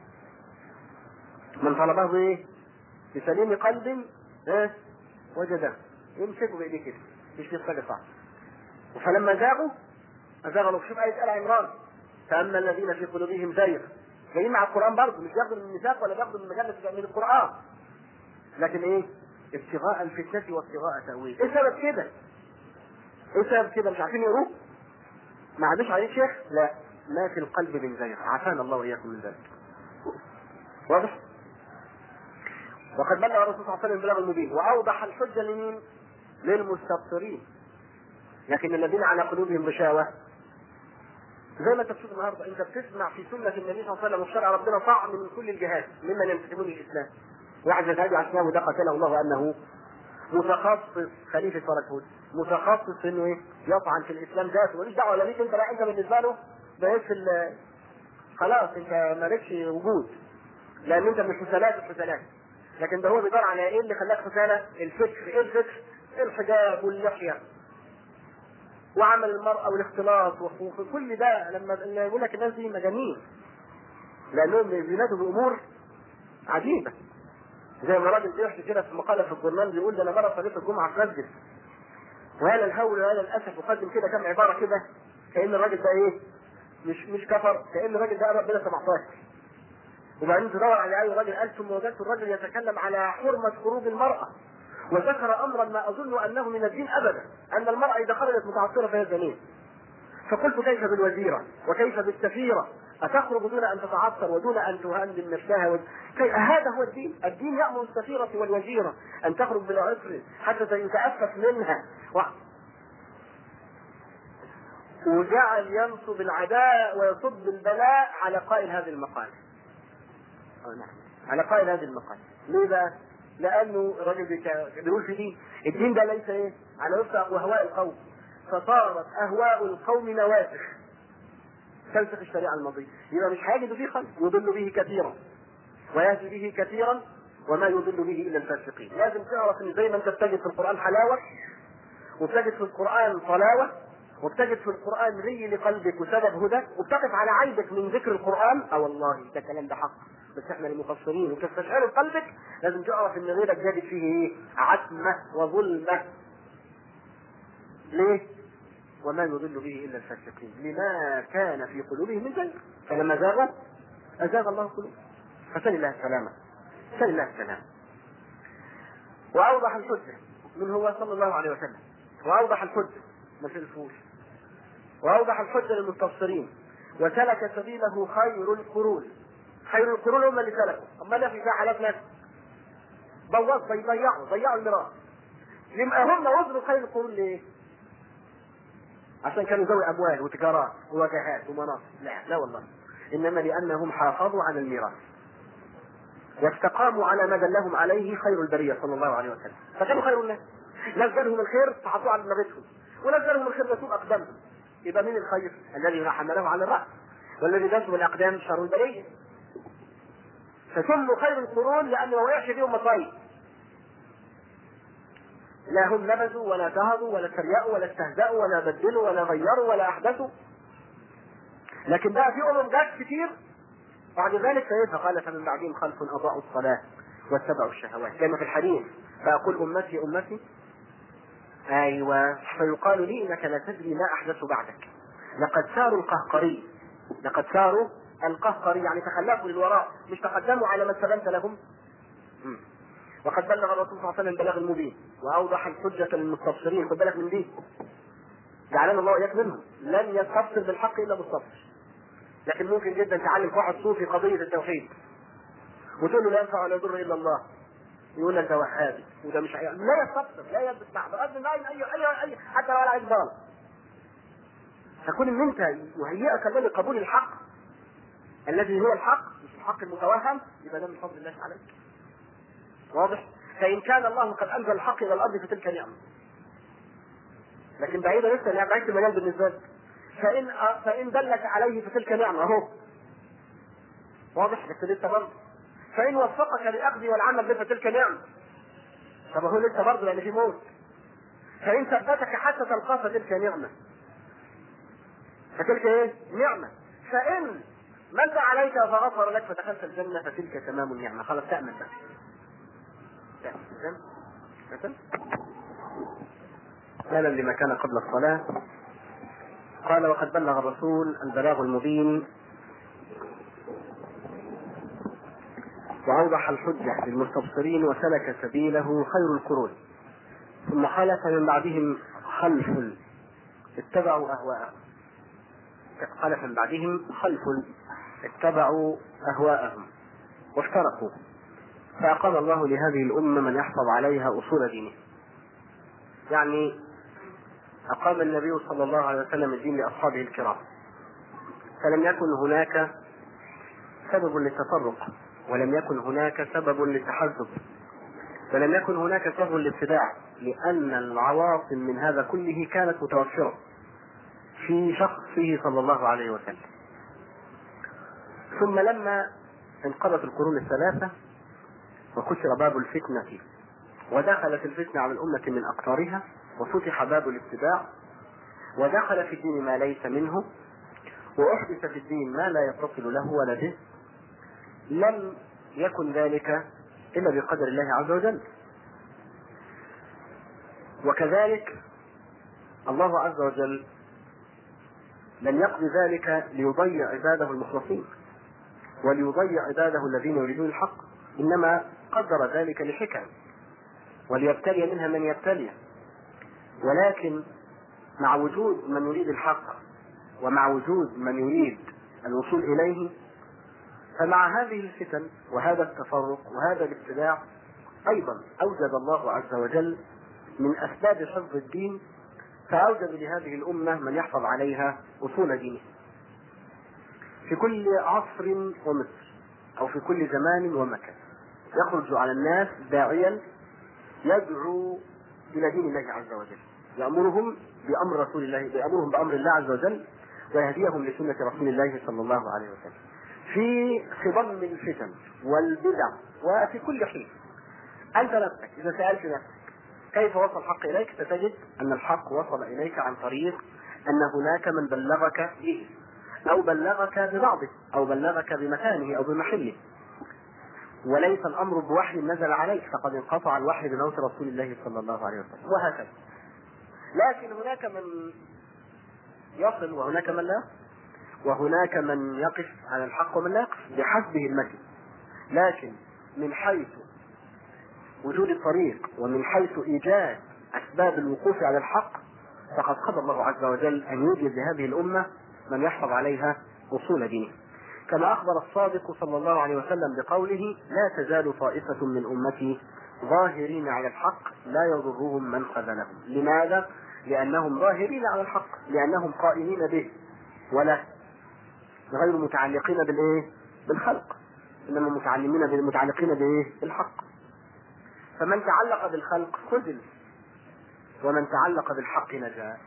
من طلبه ايه بسليم قلب ايه وجده يمسكوا بايديه كده مش في حاجه صعبه فلما زاغوا ازاغ الله شوف ايه ال عمران فاما الذين في قلوبهم زيغ جايين مع القران برضه مش بياخدوا من الميثاق ولا بياخدوا من مجله من القران لكن ايه ابتغاء الفتنه وابتغاء تاويل ايه سبب كده؟ ايه سبب كده مش عارفين يقروه؟ ما عادش عليه شيخ؟ لا ما في القلب من زيغ عافانا الله واياكم من ذلك واضح؟ وقد بلغ الرسول صلى الله عليه وسلم بلاغ المبين واوضح الحجه لمين؟ للمستبصرين لكن الذين على قلوبهم غشاوه زي ما انت بتشوف النهارده انت بتسمع في سنه النبي صلى الله عليه وسلم وشرع ربنا طعن من كل الجهات ممن ينتسبون للاسلام واحد زي هذه عشان وده قتله الله انه متخصص خليفه فرج متخصص في انه ايه يطعن في الاسلام ذاته ماليش دعوه لا بيك انت لا انت بالنسبه له بقيت في خلاص انت مالكش وجود لان انت من حسنات الحسنات لكن ده هو بيدور على ايه اللي خلاك حسنه الفكر ايه الفكر الحجاب واللحيه وعمل المرأة والاختلاط وكل ده لما يقول لك الناس دي مجانين لأنهم بينادوا بأمور عجيبة زي ما راجل بيحكي كده في مقالة في الجورنال بيقول ده أنا مرة صليت الجمعة في مسجد وهذا الهول وهذا الأسف وقدم كده كم عبارة كده كأن الراجل ده إيه مش مش كفر كأن الراجل ده قرب بلا 17 وبعدين تدور على أي راجل قال ثم وجدت الرجل يتكلم على حرمة خروج المرأة وذكر امرا ما اظن انه من الدين ابدا ان المراه اذا خرجت متعصره فهي زنين فقلت كيف بالوزيره وكيف بالسفيره أتخرج دون أن تتعثر ودون أن تهندم نفسها و... كي... هذا هو الدين، الدين يأمر السفيرة والوزيرة أن تخرج بلا عسر حتى يتأسف منها و... وجعل ينصب العداء ويصب البلاء على قائل هذه المقالة. نعم على قائل هذه المقالة. ليه بقى؟ لانه الراجل بيقول في دين الدين ده ليس ايه على وفق اهواء القوم فصارت اهواء القوم نواسخ تنسخ الشريعه الماضيه يبقى مش هيجد فيه خلق يضل به كثيرا ويهدي به كثيرا وما يضل به الا الفاسقين لازم تعرف ان زي ما انت بتجد في القران حلاوه وبتجد في القران طلاوه وبتجد في القران ري لقلبك وسبب هدى وبتقف على عيبك من ذكر القران اه والله ده الكلام ده حق بس احنا المفسرين وتستشعر بقلبك لازم تعرف ان غيرك زادت فيه ايه؟ عتمه وظلمه. ليه؟ وما يضل به الا الفاسقين، لما كان في قلوبهم من زيغ، فلما زاغوا ازاغ الله قلوبهم. فسال الله السلامه. سال الله السلامه. واوضح الحجه من هو صلى الله عليه وسلم. واوضح الحجه ما الفوش. واوضح الحجه للمستبصرين وسلك سبيله خير القرون خير القرون هم اللي سلكوا اما لا في حالات ناس بوظ ضيعوا ضيعوا الميراث يبقى هم وصلوا خير القرون ليه؟ عشان كانوا ذوي اموال وتجارات ووجهات ومناصب لا لا والله انما لانهم حافظوا على الميراث واستقاموا على ما دلهم عليه خير البريه صلى الله عليه وسلم فكانوا خير الناس ناس جالهم الخير فحطوه على دماغتهم وناس جالهم الخير نسوب اقدامهم يبقى مين الخير؟ الذي حمله على الراس والذي دسم الاقدام شر البريه فسموا خير القرون لأنه ما وقعش فيهم مصايب لا هم نبذوا ولا جهضوا ولا تريقوا ولا استهزأوا ولا بدلوا ولا غيروا ولا أحدثوا لكن بقى في أمم جات كتير بعد ذلك فإيه فقال فمن بعدهم خلف أضاعوا الصلاة واتبعوا الشهوات كما في الحديث فأقول أمتي أمتي أيوة فيقال لي إنك لا تدري ما أحدث بعدك لقد ساروا القهقري لقد ساروا القهقري يعني تخلفوا للوراء مش تقدموا على ما استبنت لهم وقد بلغ الرسول صلى الله عليه وسلم بلاغ المبين واوضح الحجه للمستبصرين خد بالك من دي جعلنا الله واياك منهم لن يستبصر بالحق الا مستبصر لكن ممكن جدا تعلم واحد صوفي قضيه التوحيد وتقول له لا ينفع ولا يضر الا الله يقول لك ده وهابي وده مش عيال. لا يستقصر لا يلبس بعض بغض النظر اي اي اي حتى لو على عايز ضال فكون ان انت يهيئك الله لقبول الحق الذي هو الحق مش الحق المتوهم يبقى ده من فضل الله عليك واضح فان كان الله قد انزل الحق الى الارض فتلك نعمه لكن بعيدة لسه يعني بعيد المجال بالنسبة لك فإن فإن دلك عليه فتلك نعمة أهو واضح بس لسه برضه فإن وفقك للأخذ والعمل به فتلك نعمة طب هو لسه برضه لأن في موت فإن ثبتك حتى تلقاه فتلك نعمة فتلك إيه؟ نعمة فإن من عليك فغفر لك فدخلت الجنة فتلك تمام النعمة خلاص تأمن بقى تأمن مالا لما كان قبل الصلاة قال وقد بلغ الرسول البلاغ المبين وأوضح الحجة للمستبصرين وسلك سبيله خير القرون ثم خلف من بعدهم خلف اتبعوا أهواءهم خلف من بعدهم خلف اتبعوا أهواءهم وافترقوا فأقام الله لهذه الأمة من يحفظ عليها أصول دينه يعني أقام النبي صلى الله عليه وسلم الدين لأصحابه الكرام فلم يكن هناك سبب للتفرق ولم يكن هناك سبب للتحزب ولم يكن هناك سبب للابتداع لأن العواصم من هذا كله كانت متوفرة في شخصه صلى الله عليه وسلم ثم لما انقضت القرون الثلاثة وكسر باب الفتنة ودخلت الفتنة على الأمة من أقطارها وفتح باب الابتداع ودخل في الدين ما ليس منه وأحدث في الدين ما لا يتصل له ولا به لم يكن ذلك إلا بقدر الله عز وجل وكذلك الله عز وجل لم يقض ذلك ليضيع عباده المخلصين وليضيع عباده الذين يريدون الحق انما قدر ذلك لحكم وليبتلي منها من يبتلي ولكن مع وجود من يريد الحق ومع وجود من يريد الوصول اليه فمع هذه الفتن وهذا التفرق وهذا الابتلاع ايضا اوجد الله عز وجل من اسباب حفظ الدين فاوجد لهذه الامه من يحفظ عليها اصول دينه في كل عصر ومصر او في كل زمان ومكان يخرج على الناس داعيا يدعو الى دين الله عز وجل يامرهم بامر رسول الله يامرهم بامر الله عز وجل ويهديهم لسنه رسول الله صلى الله عليه وسلم في خضم الفتن والبدع وفي كل حين انت نفسك اذا سالت نفسك كيف وصل الحق اليك ستجد ان الحق وصل اليك عن طريق ان هناك من بلغك به او بلغك ببعضه او بلغك بمكانه او بمحله وليس الامر بوحي نزل عليك فقد انقطع الوحي بموت رسول الله صلى الله عليه وسلم وهكذا لكن هناك من يصل وهناك من لا وهناك من يقف على الحق ومن لا يقف بحسبه المجد لكن من حيث وجود الطريق ومن حيث ايجاد اسباب الوقوف على الحق فقد قضى الله عز وجل ان يوجد لهذه الامه من يحفظ عليها اصول دينه كما اخبر الصادق صلى الله عليه وسلم بقوله لا تزال طائفه من امتي ظاهرين على الحق لا يضرهم من خذلهم لماذا لانهم ظاهرين على الحق لانهم قائمين به ولا غير متعلقين بالايه بالخلق انما متعلمين متعلقين بايه بالحق فمن تعلق بالخلق خذل ومن تعلق بالحق نجا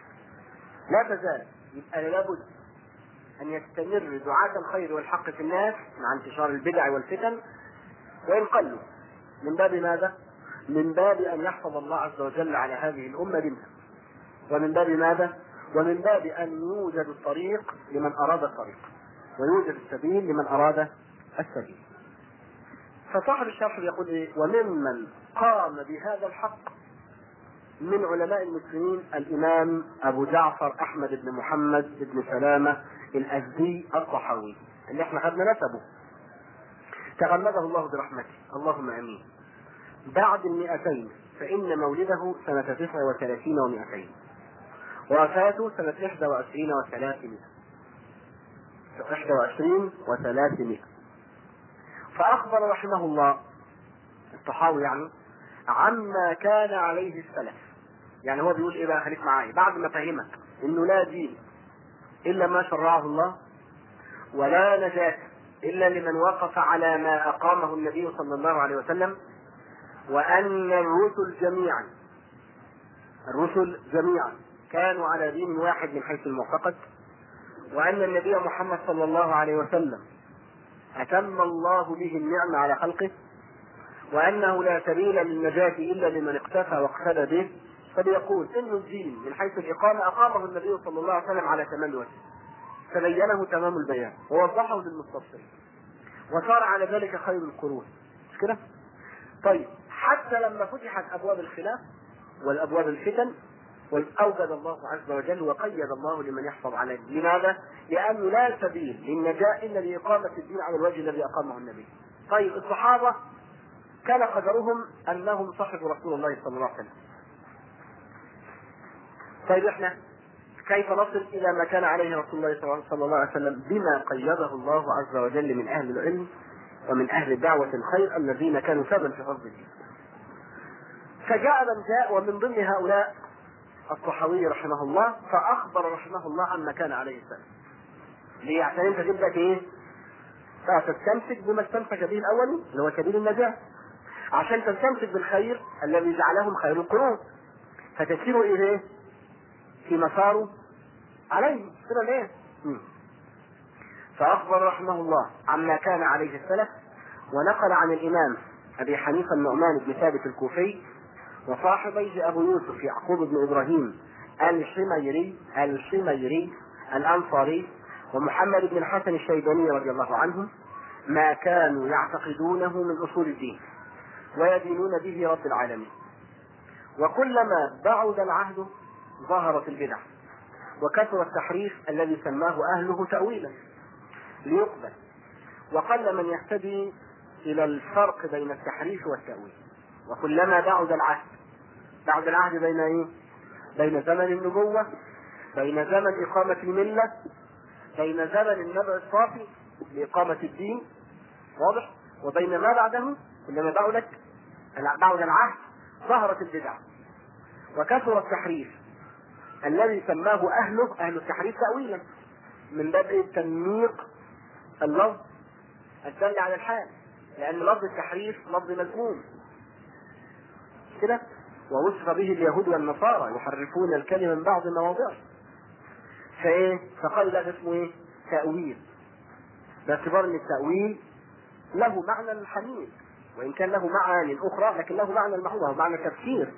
لا تزال يبقى لابد ان يستمر دعاة الخير والحق في الناس مع انتشار البدع والفتن وان قلوا من باب ماذا؟ من باب ان يحفظ الله عز وجل على هذه الامه دينها ومن باب ماذا؟ ومن باب ان يوجد الطريق لمن اراد الطريق ويوجد السبيل لمن اراد السبيل فصاحب الشرح يقول ايه؟ وممن قام بهذا الحق من علماء المسلمين الامام ابو جعفر احمد بن محمد بن سلامه الازدي الطحاوي اللي احنا خدنا نسبه تغمده الله برحمته اللهم امين بعد المئتين فان مولده سنه تسع وثلاثين ومئتين ووفاته سنه احدى وعشرين وثلاثمائه احدى وعشرين وثلاثمائه فأخبر رحمه الله الطحاوي يعني عما كان عليه السلف يعني هو بيقول ايه بقى خليك معايا بعد ما فهمك انه لا دين الا ما شرعه الله ولا نجاة الا لمن وقف على ما اقامه النبي صلى الله عليه وسلم وان الرسل جميعا الرسل جميعا كانوا على دين واحد من حيث المعتقد وان النبي محمد صلى الله عليه وسلم اتم الله به النعمه على خلقه وانه لا سبيل للنجاه الا لمن اقتفى واقتدى به فليقول ان الدين من حيث الاقامه اقامه النبي صلى الله عليه وسلم على تمام وجه فبينه تمام البيان ووضحه للمستبصرين وصار على ذلك خير القرون مش كده؟ طيب حتى لما فتحت ابواب الخلاف والابواب الفتن واوجد الله عز وجل وقيد الله لمن يحفظ عليه، لماذا؟ لانه لا سبيل للنجاة الا باقامه الدين على الوجه الذي اقامه النبي. طيب الصحابه كان قدرهم انهم صحبوا رسول الله صلى الله عليه وسلم. طيب احنا كيف نصل الى ما كان عليه رسول الله صلى الله عليه وسلم بما قيده الله عز وجل من اهل العلم ومن اهل دعوه الخير الذين كانوا سببا في حفظ الدين. فجاء من جاء ومن ضمن هؤلاء الطحاوي رحمه الله فاخبر رحمه الله عما كان عليه السلام. ليه؟ عشان انت تبدا ايه؟ فتستمسك بما استمسك به الاول اللي هو سبيل النجاه. عشان تستمسك بالخير الذي جعلهم خير القرون. فتسير اليه في مساره عليه كده ليه؟ فأخبر رحمه الله عما كان عليه السلف ونقل عن الإمام أبي حنيفة النعمان بن ثابت الكوفي وصاحبيه أبو يوسف يعقوب بن إبراهيم الشميري الشميري الأنصاري ومحمد بن الحسن الشيباني رضي الله عنهم ما كانوا يعتقدونه من أصول الدين ويدينون به رب العالمين وكلما بعد العهد ظهرت البدع وكثر التحريف الذي سماه أهله تأويلا ليقبل وقل من يهتدي إلى الفرق بين التحريف والتأويل وكلما بعد العهد بعد العهد بين إيه؟ بين زمن النبوة بين زمن إقامة الملة بين زمن النبع الصافي لإقامة الدين واضح وبين ما بعده كلما بعدت بعد العهد ظهرت البدع وكثر التحريف الذي سماه أهله أهل التحريف تأويلا من باب تنميق اللفظ الدل على الحال لأن لفظ التحريف لفظ مذموم كده ووصف به اليهود والنصارى يحرفون الكلمة من بعض مواضعه فايه فقال ده اسمه ايه تأويل باعتبار ان التأويل له معنى حميد وان كان له معاني اخرى لكن له معنى المحمود وهو معنى تفسير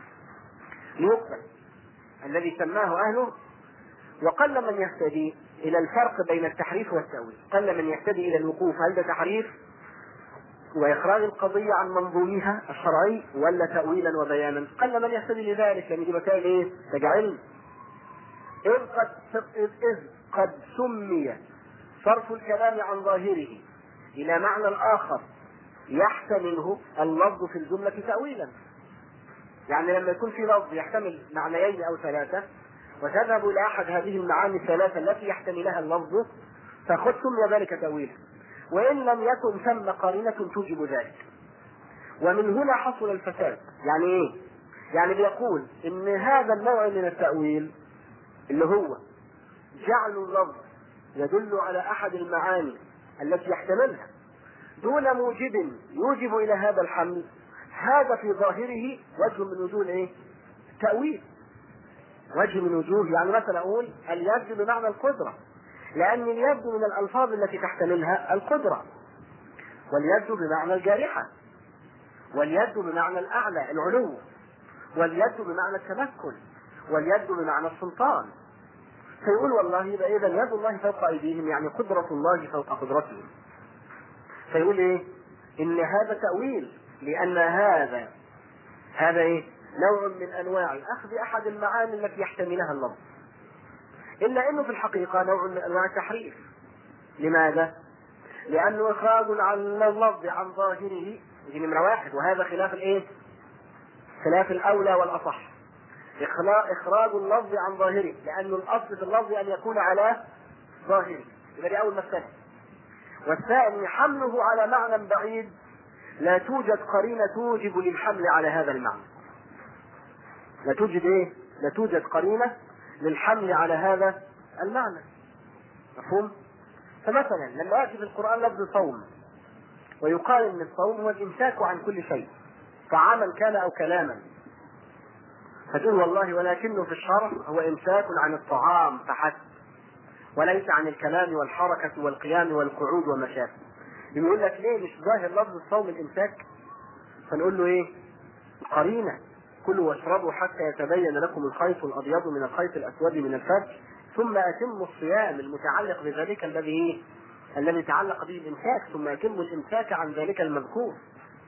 ليقبل الذي سماه اهله وقل من يهتدي الى الفرق بين التحريف والتأويل قل من يهتدي الى الوقوف هل ده تحريف واخراج القضية عن منظومها الشرعي ولا تأويلا وبيانا قل من يهتدي لذلك لان دي مسائل ايه تجعل إذ قد إذ قد سمي صرف الكلام عن ظاهره إلى معنى آخر يحتمله اللفظ في الجملة تأويلا. يعني لما يكون في لفظ يحتمل معنيين أو ثلاثة وتذهب إلى أحد هذه المعاني الثلاثة التي يحتملها اللفظ فقد سمي ذلك تأويلا. وإن لم يكن ثم قرينة توجب ذلك. ومن هنا حصل الفساد، يعني إيه؟ يعني بيقول إن هذا النوع من التأويل اللي هو جعل اللفظ يدل على احد المعاني التي يحتملها دون موجب يوجب الى هذا الحمل هذا في ظاهره وجه من وجوه ايه؟ التأويل وجه من وجوه يعني مثلا اقول اليد بمعنى القدرة لأن اليد من الألفاظ التي تحتملها القدرة واليد بمعنى الجارحة واليد بمعنى الأعلى العلو واليد بمعنى التمكن واليد بمعنى السلطان فيقول والله يبقى اذا يد الله فوق ايديهم يعني قدرة الله فوق قدرتهم فيقول ايه ان هذا تأويل لان هذا هذا ايه نوع من انواع اخذ احد المعاني التي يحتملها اللفظ الا انه في الحقيقة نوع من انواع التحريف لماذا لانه اخراج عن اللفظ عن ظاهره دي نمرة واحد وهذا خلاف الايه خلاف الاولى والاصح إخراج اللفظ عن ظاهره لأن الأصل في اللفظ أن يكون على ظاهره يبقى دي أول مسألة والثاني حمله على معنى بعيد لا توجد قرينة توجب للحمل على هذا المعنى لا توجد ايه لا توجد قرينة للحمل على هذا المعنى مفهوم فمثلا لما يأتي في القرآن لفظ صوم ويقال ان الصوم هو الامساك عن كل شيء طعاما كان او كلاما فتقول والله ولكنه في الشرع هو امساك عن الطعام فحسب وليس عن الكلام والحركة والقيام والقعود وما شابه يقول لك ليه مش ظاهر لفظ الصوم الامساك فنقول له ايه قرينة كلوا واشربوا حتى يتبين لكم الخيط الابيض من الخيط الاسود من الفجر ثم اتموا الصيام المتعلق بذلك الذي ايه الذي تعلق به الامساك ثم يتم الامساك عن ذلك المذكور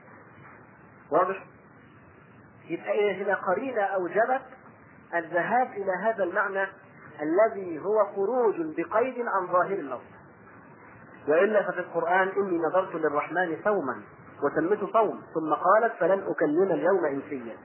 واضح يبقى إيه هنا قرينة أوجبت الذهاب إلى هذا المعنى الذي هو خروج بقيد عن ظاهر اللفظ وإلا ففي القرآن إني نظرت للرحمن صوما وسميت صوم ثم قالت فلن أكلم اليوم إنسيا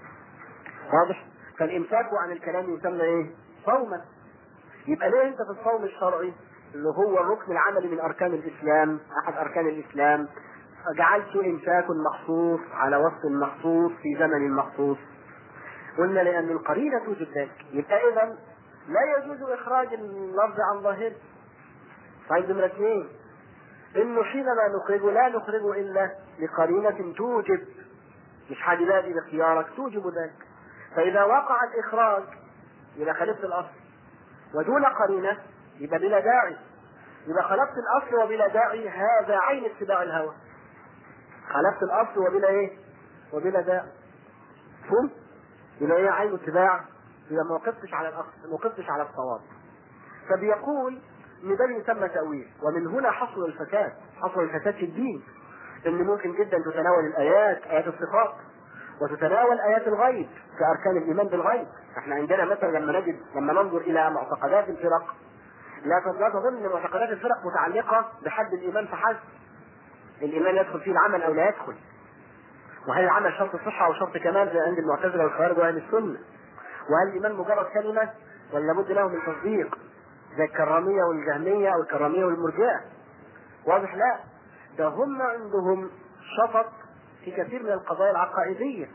واضح فالإمساك عن الكلام يسمى إيه صوما يبقى ليه أنت في الصوم الشرعي اللي هو الركن العملي من أركان الإسلام أحد أركان الإسلام جعلت إمساك مخصوص على وصف مخصوص في زمن مخصوص قلنا لأن القرينة توجد ذلك يبقى إذا لا يجوز إخراج اللفظ عن ظاهره طيب نمرة اثنين إنه حينما نخرجه لا نخرجه إلا لقرينة توجب مش حاجة بادي باختيارك توجب ذلك فإذا وقع الإخراج إذا خلفت الأصل ودون قرينة يبقى بلا داعي إذا خلفت الأصل وبلا داعي هذا عين اتباع الهوى خلفت الأصل وبلا إيه؟ وبلا داعي فهم؟ يبقى إيه عين اتباع؟ إذا ما وقفتش على الأصل ما وقفتش على الصواب فبيقول ان ده يسمى تأويل ومن هنا حصل الفساد حصل الفساد في الدين ان ممكن جدا تتناول الايات ايات الصفات وتتناول ايات الغيب كاركان الايمان بالغيب احنا عندنا مثلا لما نجد لما ننظر الى معتقدات الفرق لا لا تظن ان معتقدات الفرق متعلقه بحد الايمان فحسب الايمان يدخل فيه العمل او لا يدخل وهل العمل شرط صحه او شرط كمال زي عند المعتزله والخوارج واهل السنه وهل الايمان مجرد كلمه ولا بد له من تصديق زي الكرامية والجهمية أو الكرامية والمرجئة واضح لا ده هم عندهم شفط في كثير من القضايا العقائدية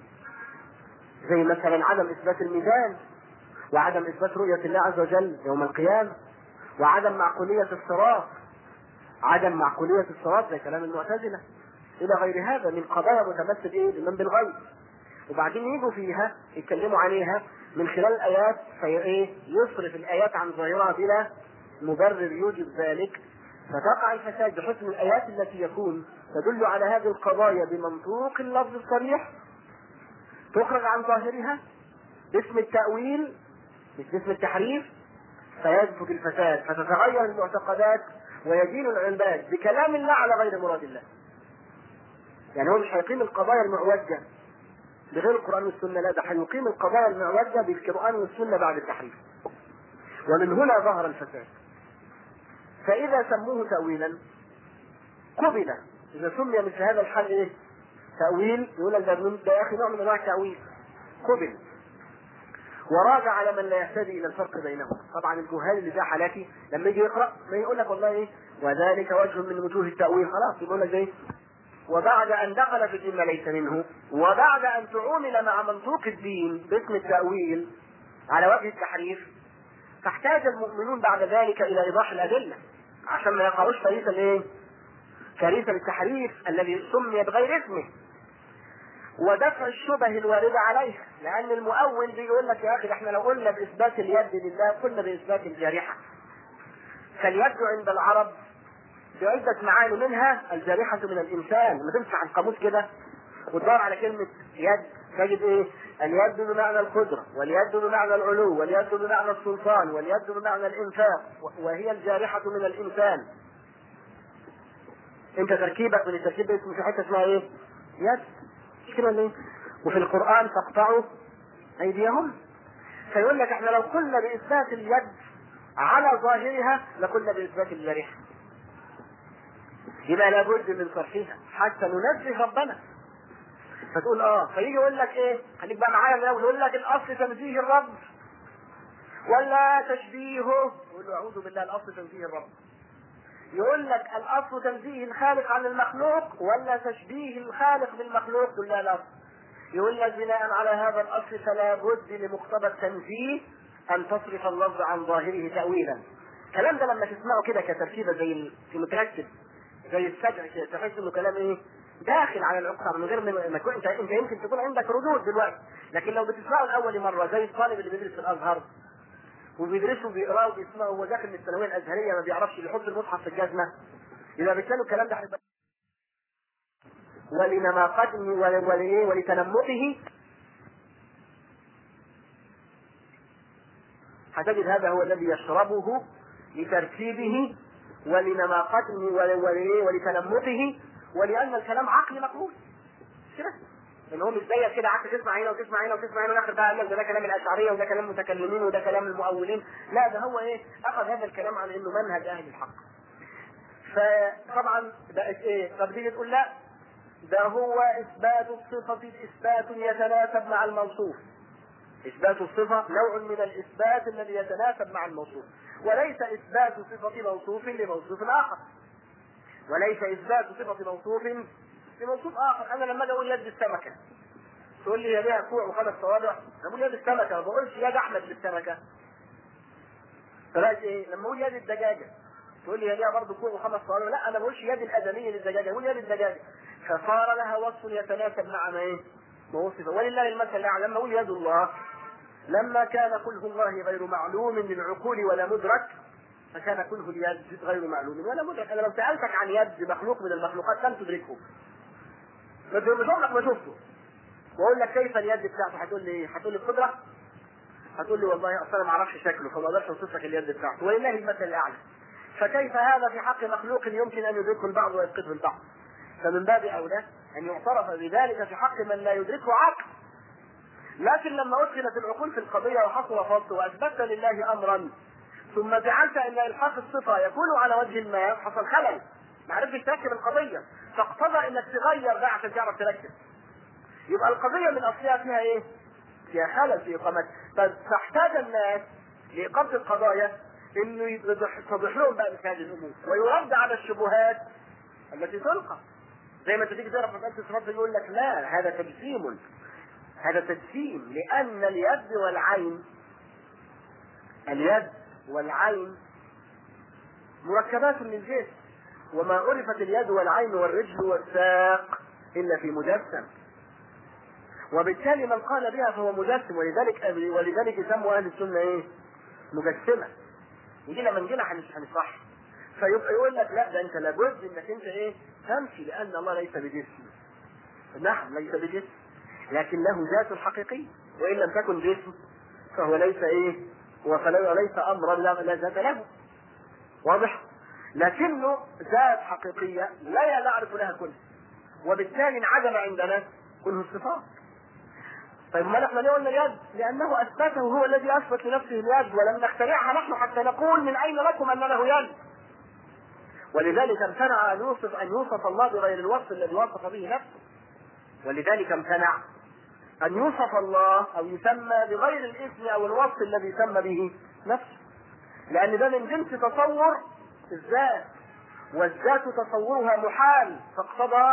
زي مثلا عدم إثبات الميزان وعدم إثبات رؤية الله عز وجل يوم القيامة وعدم معقولية الصراط عدم معقولية الصراط زي كلام المعتزلة إلى غير هذا من قضايا متمثل إيه الإيمان بالغيب وبعدين يجوا فيها يتكلموا عليها من خلال الآيات في إيه يصرف الآيات عن ظاهرها بلا مبرر يوجب ذلك فتقع الفساد بحسن الآيات التي يكون تدل على هذه القضايا بمنطوق اللفظ الصريح تخرج عن ظاهرها باسم التأويل مش باسم التحريف فيسبق الفساد فتتغير المعتقدات ويدين العباد بكلام الله على غير مراد الله يعني هو مش هيقيم القضايا المعوجة بغير القرآن والسنة لا ده هيقيم القضايا المعوجة بالقرآن والسنة بعد التحريف ومن هنا ظهر الفساد فإذا سموه تأويلا قبل إذا سمي مثل هذا الحال إيه؟ تأويل يقول لك ده ده يا أخي نوع من أنواع التأويل قبل وراجع على من لا يهتدي إلى الفرق بينهم طبعا الجهال اللي ده حالاتي لما يجي يقرأ ما يقول لك والله إيه وذلك وجه من وجوه التأويل خلاص يقول لك إيه وبعد أن دخل في الدين ما ليس منه وبعد أن تعامل مع منطوق الدين باسم التأويل على وجه التحريف فاحتاج المؤمنون بعد ذلك إلى إيضاح الأدلة عشان ما يقعوش فريسة الإيه؟ فريسة التحريف الذي سمي بغير اسمه ودفع الشبه الواردة عليه لأن المؤول بيقول لك يا أخي احنا لو قلنا بإثبات اليد لله قلنا بإثبات الجارحة فاليد عند العرب بعدة معاني منها الجارحة من الإنسان لما تمسح القاموس كده وتدور على كلمة يد تجد إيه؟ اليد بمعنى القدرة واليد بمعنى العلو واليد بمعنى السلطان واليد بمعنى الإنفاق وهي الجارحة من الإنسان أنت تركيبك من التركيب اسمه في حتة اسمها إيه؟ يد مش كده ليه؟ وفي القرآن تقطعوا أيديهم فيقول لك احنا لو قلنا بإثبات اليد على ظاهرها لقلنا بإثبات الجارحة يبقى لابد من صرفها حتى ننزه ربنا فتقول اه فيجي يقول لك ايه خليك بقى معايا من الاول يقول لك الاصل تنزيه الرب ولا تشبيهه يقول له اعوذ بالله الاصل تنزيه الرب يقول لك الاصل تنزيه الخالق عن المخلوق ولا تشبيه الخالق بالمخلوق تقول لا الاصل يقول لك بناء على هذا الاصل فلا بد لمقتضى التنزيه ان تصرف اللفظ عن ظاهره تاويلا الكلام ده لما تسمعه كده كتركيبه زي المتركب زي السجع كده تحس انه كلام ايه داخل على العقد من غير ما يكون انت انت يمكن تكون عندك ردود دلوقتي لكن لو بتسمعه لاول مره زي الطالب اللي بيدرس في الازهر وبيدرسوا وبيقراوا وبيسمعوا هو داخل من الثانويه الازهريه ما بيعرفش يحط المصحف في الجزمه اذا بالتالي الكلام ده هيبقى ولنماقته ولإيه ولتنمقه هتجد هذا هو الذي يشربه لترتيبه ولنماقته ولإيه ولتنمقه ولأن الكلام عقلي مقبول كده ان هو مش زيك كده قعدت تسمع هنا وتسمع هنا وتسمع هنا والاخر بقى قال لك ده, ده كلام الاشعريه وده كلام المتكلمين وده كلام المؤولين لا ده هو ايه اخذ هذا الكلام على انه منهج اهل الحق فطبعا بقت ايه طب تيجي تقول لا ده هو اثبات الصفه اثبات يتناسب مع الموصوف اثبات الصفه نوع من الاثبات الذي يتناسب مع الموصوف وليس اثبات صفه موصوف لموصوف اخر وليس اثبات صفه موصوف لموصوف اخر انا لما اجي اقول يد السمكه تقول لي هي ليها كوع وخمس صوابع انا بقول يد السمكه ما بقولش يد احمد للسمكه فلاقي ايه لما اقول يد الدجاجه تقول لي هي ليها برضه كوع وخمس صوابع لا انا ما بقولش يد الادميه للدجاجه بقول يد الدجاجه فصار لها وصف يتناسب مع ما ايه؟ ما وصف ولله المثل الاعلى لما اقول يد الله لما كان كله الله غير معلوم للعقول ولا مدرك فكان كله اليد غير معلوم ولا مدرك انا لو سالتك عن يد مخلوق من المخلوقات لم تدركه مش عمرك ما شفته واقول لك كيف اليد بتاعته هتقول لي ايه؟ هتقول لي القدره هتقول لي والله اصل انا ما اعرفش شكله فما اقدرش اوصف لك اليد بتاعته ولله المثل الاعلى فكيف هذا في حق مخلوق يمكن ان يدركه البعض ويفقده البعض فمن باب اولى ان يعترف بذلك في حق من لا يدركه عقل لكن لما ادخلت العقول في القضيه وحصل فصل واثبتت لله امرا ثم جعلت ان الحاق الصفه يكون على وجه ما حصل خلل ما عرفتش تركب القضيه فاقتضى انك تغير ده عشان تعرف تركب يبقى القضيه من اصلها فيها ايه؟ فيها خلل في اقامتها فاحتاج الناس لاقامه القضايا انه يتضح لهم بقى مثل هذه الامور ويرد على الشبهات التي تلقى زي ما انت تيجي تقرا في مساله الصفات يقول لك لا هذا تجسيم هذا تجسيم لان اليد والعين اليد والعين مركبات من جسم وما عرفت اليد والعين والرجل والساق الا في مجسم وبالتالي من قال بها فهو مجسم ولذلك ولذلك يسموا اهل السنه ايه؟ مجسمه يجي لما نجي هنصح فيبقى يقول لك لا ده انت لابد انك انت ايه؟ تمشي لان الله ليس بجسم نعم ليس بجسم لكن له ذات حقيقيه وان لم تكن جسم فهو ليس ايه؟ وليس امرا لا ذات له واضح؟ لكنه ذات حقيقيه لا نعرف لها كل وبالتالي انعدم عندنا كل الصفات طيب ما نحن ليه قلنا اليد؟ لأنه أثبته هو الذي أثبت لنفسه اليد ولم نخترعها نحن حتى نقول من أين لكم أن له يد؟ ولذلك امتنع أن يوصف أن يوصف الله بغير الوصف الذي وصف به نفسه. ولذلك امتنع أن يوصف الله أو يسمى بغير الاسم أو الوصف الذي سمى به نفسه. لأن ده من جنس تصور الذات والذات تصورها محال فاقتضى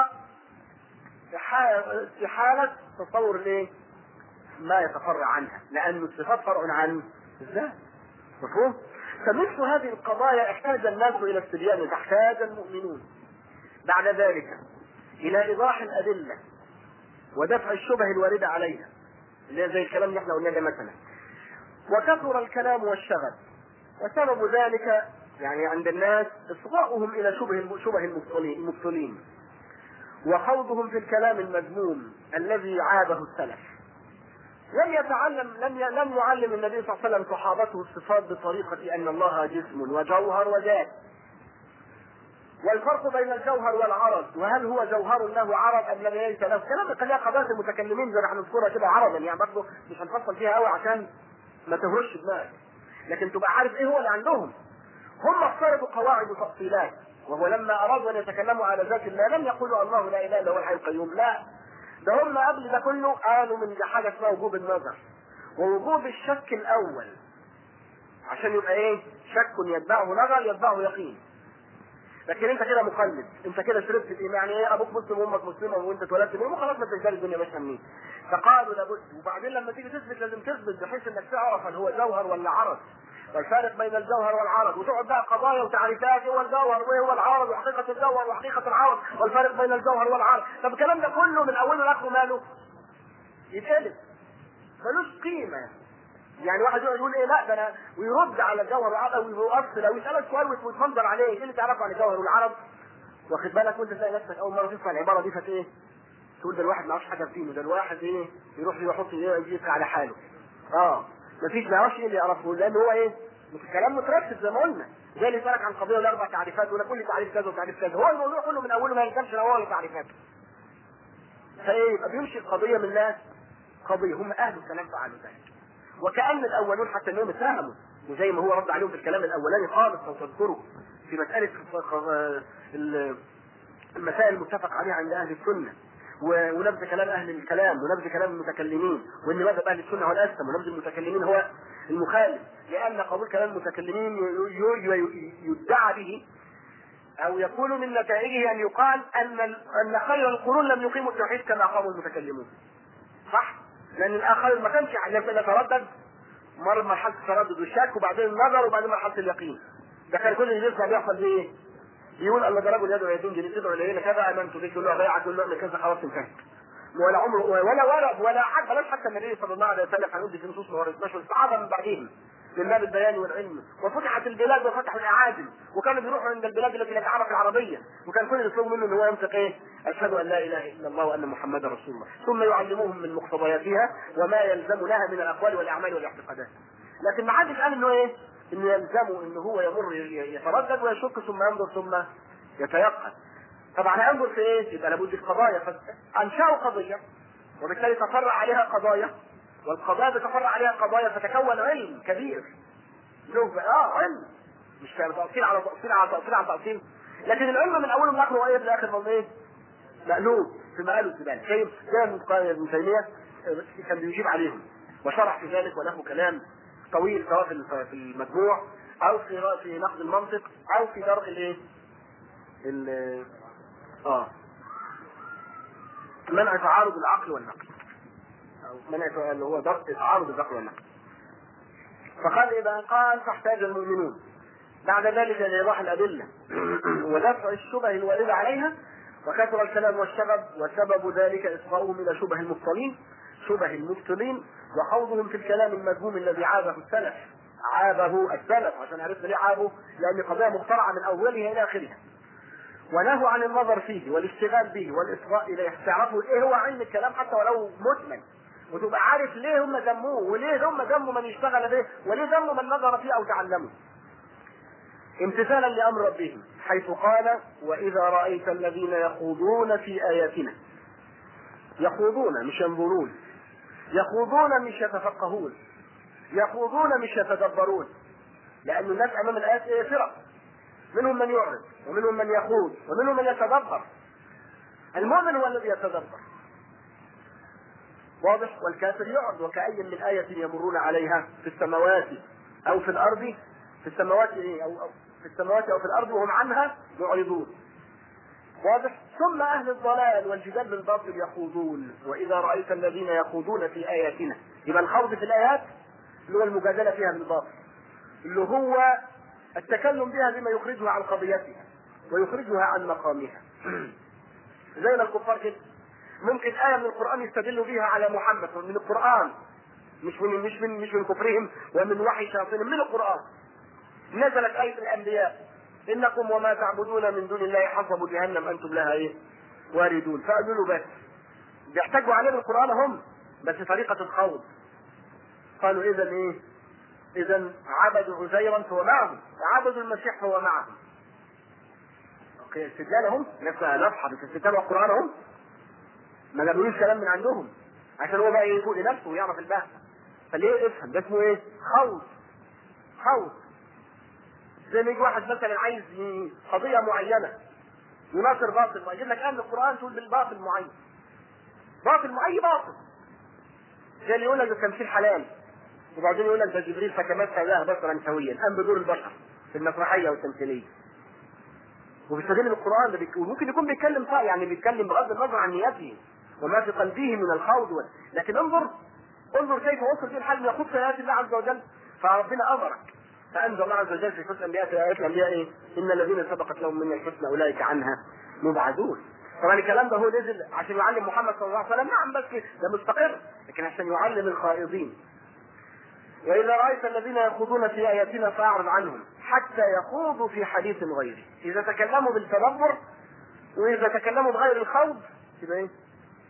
استحالة تصور الايه؟ ما يتفرع عنها لأن الصفات فرع عن الذات مفهوم؟ فمثل هذه القضايا احتاج الناس إلى استبيان تحتاج المؤمنون بعد ذلك إلى إيضاح الأدلة ودفع الشبه الواردة عليها اللي هي زي الكلام اللي احنا قلناه ده مثلا وكثر الكلام والشغل وسبب ذلك يعني عند الناس اصغاؤهم الى شبه شبه المبطلين وخوضهم في الكلام المذموم الذي عابه السلف لم يتعلم لم لم يعلم النبي صلى الله عليه وسلم صحابته الصفات بطريقه ان الله جسم وجوهر وذات والفرق بين الجوهر والعرض وهل هو جوهر له عرض ام لم ليس له كلام خليها قضايا المتكلمين زي ما هنذكرها كده عرضا يعني برضه مش هنفصل فيها قوي عشان ما تهرش دماغك لكن تبقى عارف ايه هو اللي عندهم هم افترضوا قواعد وتفصيلات وهو لما ارادوا ان يتكلموا على ذات الله لم يقولوا الله لا اله الا هو الحي القيوم لا ده هم قبل ده كله قالوا من حاجه اسمها وجوب النظر ووجوب الشك الاول عشان يبقى ايه شك يتبعه نظر يتبعه يقين لكن انت كده مقلد انت كده شربت الايمان يعني ايه ابوك مسلم وامك مسلمه وانت اتولدت مسلم خلاص ما انت الدنيا ماشيه منين فقالوا لابد وبعدين لما تيجي تثبت لازم تثبت بحيث انك تعرف هل هو جوهر ولا عرض والفارق بين الجوهر والعرض وتقعد بقى قضايا وتعريفات ايه هو الجوهر وايه هو العرض وحقيقه الجوهر وحقيقه العرض والفارق بين الجوهر والعرض طب الكلام ده كله من اوله لاخره ماله؟ يتقلب ملوش قيمه يعني واحد يقعد يقول ايه لا ده انا ويرد على الجوهر والعرب ويؤصل او يسالك سؤال ويتمنظر عليه ايه اللي تعرفه عن الجوهر والعرب واخد بالك وانت تلاقي نفسك اول مره تسمع العباره دي فت ايه تقول ده الواحد ما يعرفش حاجه في دينه ده الواحد ايه يروح يحط ايه يجيك على حاله اه مفيش ما يعرفش ايه اللي يعرفه لان هو ايه الكلام مترتب زي ما قلنا زي اللي يسالك عن قضيه ولا اربع تعريفات ولا كل تعريف كذا وتعريف كذا هو الموضوع كله من اوله ما يلزمش لا هو تعريفات فايه يبقى بيمشي القضيه من ناس قضيه هم اهل الكلام فعلوا ذلك وكأن الأولون حتى أنهم اتهموا وزي ما هو رد عليهم في الكلام الأولاني خالص لو تذكروا في مسألة المسائل المتفق عليها عند أهل السنة ونبذ كلام أهل الكلام ونبذ كلام المتكلمين وأن مذهب أهل السنة هو الأسلم ونبذ المتكلمين هو المخالف لأن قبول كلام المتكلمين يدعى به أو يكون من نتائجه أن يقال أن أن خير القرون لم يقيموا التوحيد كما قاموا المتكلمون صح؟ لان الاخر ما كانش يتردد مر مرحله التردد والشك وبعدين النظر وبعدين مرحله اليقين ده كان كل اللي بيسمع بيحصل فيه ايه؟ بيقول الله ده رجل يدعو يدين جديد تدعو الينا كذا امنت بك له بيعه له كذا خلاص انتهت ولا عمره ولا ورد ولا حد بلاش حتى النبي صلى الله عليه وسلم هنقول في نصوص ما وردناش والصحابه من بعدهم من باب البيان والعلم وفتحت البلاد وفتحوا الاعاجم وكانوا بيروحوا عند البلاد التي لا تعرف العربيه وكان كل يطلبوا منه ان هو ينطق ايه؟ اشهد ان لا اله الا الله وان محمدا رسول الله ثم يعلموهم من مقتضياتها وما يلزم لها من الاقوال والاعمال والاعتقادات لكن ما حدش قال انه ايه؟ انه يلزمه ان هو يمر يتردد ويشك ثم ينظر ثم يتيقن طبعا هينظر في ايه؟ يبقى لابد في قضايا انشأوا قضيه وبالتالي تفرع عليها قضايا والقضايا بتفرع عليها قضايا فتكون علم كبير له اه علم مش تأصيل على تأصيل على تأصيل على تأصيل لكن العلم من اوله لاخره ايه لاخر من ايه؟ مقلوب في مقال الزباله شايف زي ابن تيميه كان بيجيب عليهم وشرح في ذلك وله كلام طويل سواء في المجموع او في في نقد المنطق او في درء الايه؟ ال اه منع تعارض العقل والنقل او منع اللي هو درء تعارض العقل والنقل فقال اذا قال فاحتاج المؤمنون بعد ذلك لايضاح الادله ودفع الشبه الوارده عليها وكثر الكلام والشغب وسبب ذلك اصغاؤهم الى شبه المبطلين شبه المبطلين وخوضهم في الكلام المذموم الذي عابه السلف عابه السلف عشان عرفنا ليه عابه لان قضيه مخترعه من اولها الى اخرها ونهوا عن النظر فيه والاشتغال به والاصغاء اليه تعرفوا ايه هو علم الكلام حتى ولو مجمل وتبقى عارف ليه هم ذموه وليه هم ذموا من اشتغل به وليه ذموا من نظر فيه او تعلمه امتثالا لامر ربهم حيث قال واذا رايت الذين يخوضون في اياتنا يخوضون مش ينظرون يخوضون مش يتفقهون يخوضون مش يتدبرون لان الناس امام الايات ايه فرق منهم من يعرض ومنهم من يخوض ومنهم من يتدبر المؤمن هو الذي يتدبر واضح والكافر يعرض وكأي من آية يمرون عليها في السماوات أو في الأرض في السماوات إيه أو في السماوات أو في الأرض وهم عنها معرضون واضح ثم أهل الضلال والجدال بالباطل يخوضون وإذا رأيت الذين يخوضون في آياتنا يبقى الخوض في الآيات اللي هو المجادلة فيها بالباطل اللي هو التكلم بها بما يخرجها عن قضيتها ويخرجها عن مقامها زي ما الكفار كده ممكن آية من القرآن يستدلوا بها على محمد من القرآن مش من مش من مش من كفرهم ومن وحي شياطينهم من القرآن نزلت آية الأنبياء إنكم وما تعبدون من دون الله حصب جهنم أنتم لها إيه؟ واردون فقالوا له بس بيحتاجوا عليه بالقرآن هم بس طريقة الخوض قالوا إذا إيه؟ إذا عبدوا عزيرا فهو معهم عبدوا المسيح فهو معهم اوكي استدلالهم نفسها نصحى باستدلال القرآن هم ما جابولوش كلام من عندهم عشان هو بقى يفوق لنفسه ويعرف البحث فليه افهم ده اسمه ايه؟ خوض خوض زي ما يجي واحد مثلا عايز قضية معينة يناصر باطل يجيب لك آية من القرآن تقول بالباطل معين باطل معين باطل زي اللي يقول لك التمثيل حلال وبعدين يقول لك ده جبريل فتمثل له بصرا سويا قام بدور البشر في المسرحية والتمثيلية وبيستدل بالقران ده بيك... وممكن يكون بيتكلم صح يعني بيتكلم بغض النظر عن نيته وما في قلبه من الخوض وال... لكن انظر انظر كيف وصل في الحال يخص ايات الله عز وجل فربنا امرك فانزل الله عز وجل في حسن الانبياء في ايات الانبياء ايه؟ ان الذين سبقت لهم من الحسنى اولئك عنها مبعدون طبعا الكلام ده هو نزل عشان يعلم محمد صلى الله عليه وسلم نعم بس ده مستقر لكن عشان يعلم الخائضين وإذا رأيت الذين يخوضون في آياتنا فأعرض عنهم حتى يخوضوا في حديث غيره إذا تكلموا بالتدبر وإذا تكلموا بغير الخوض يبقى إيه؟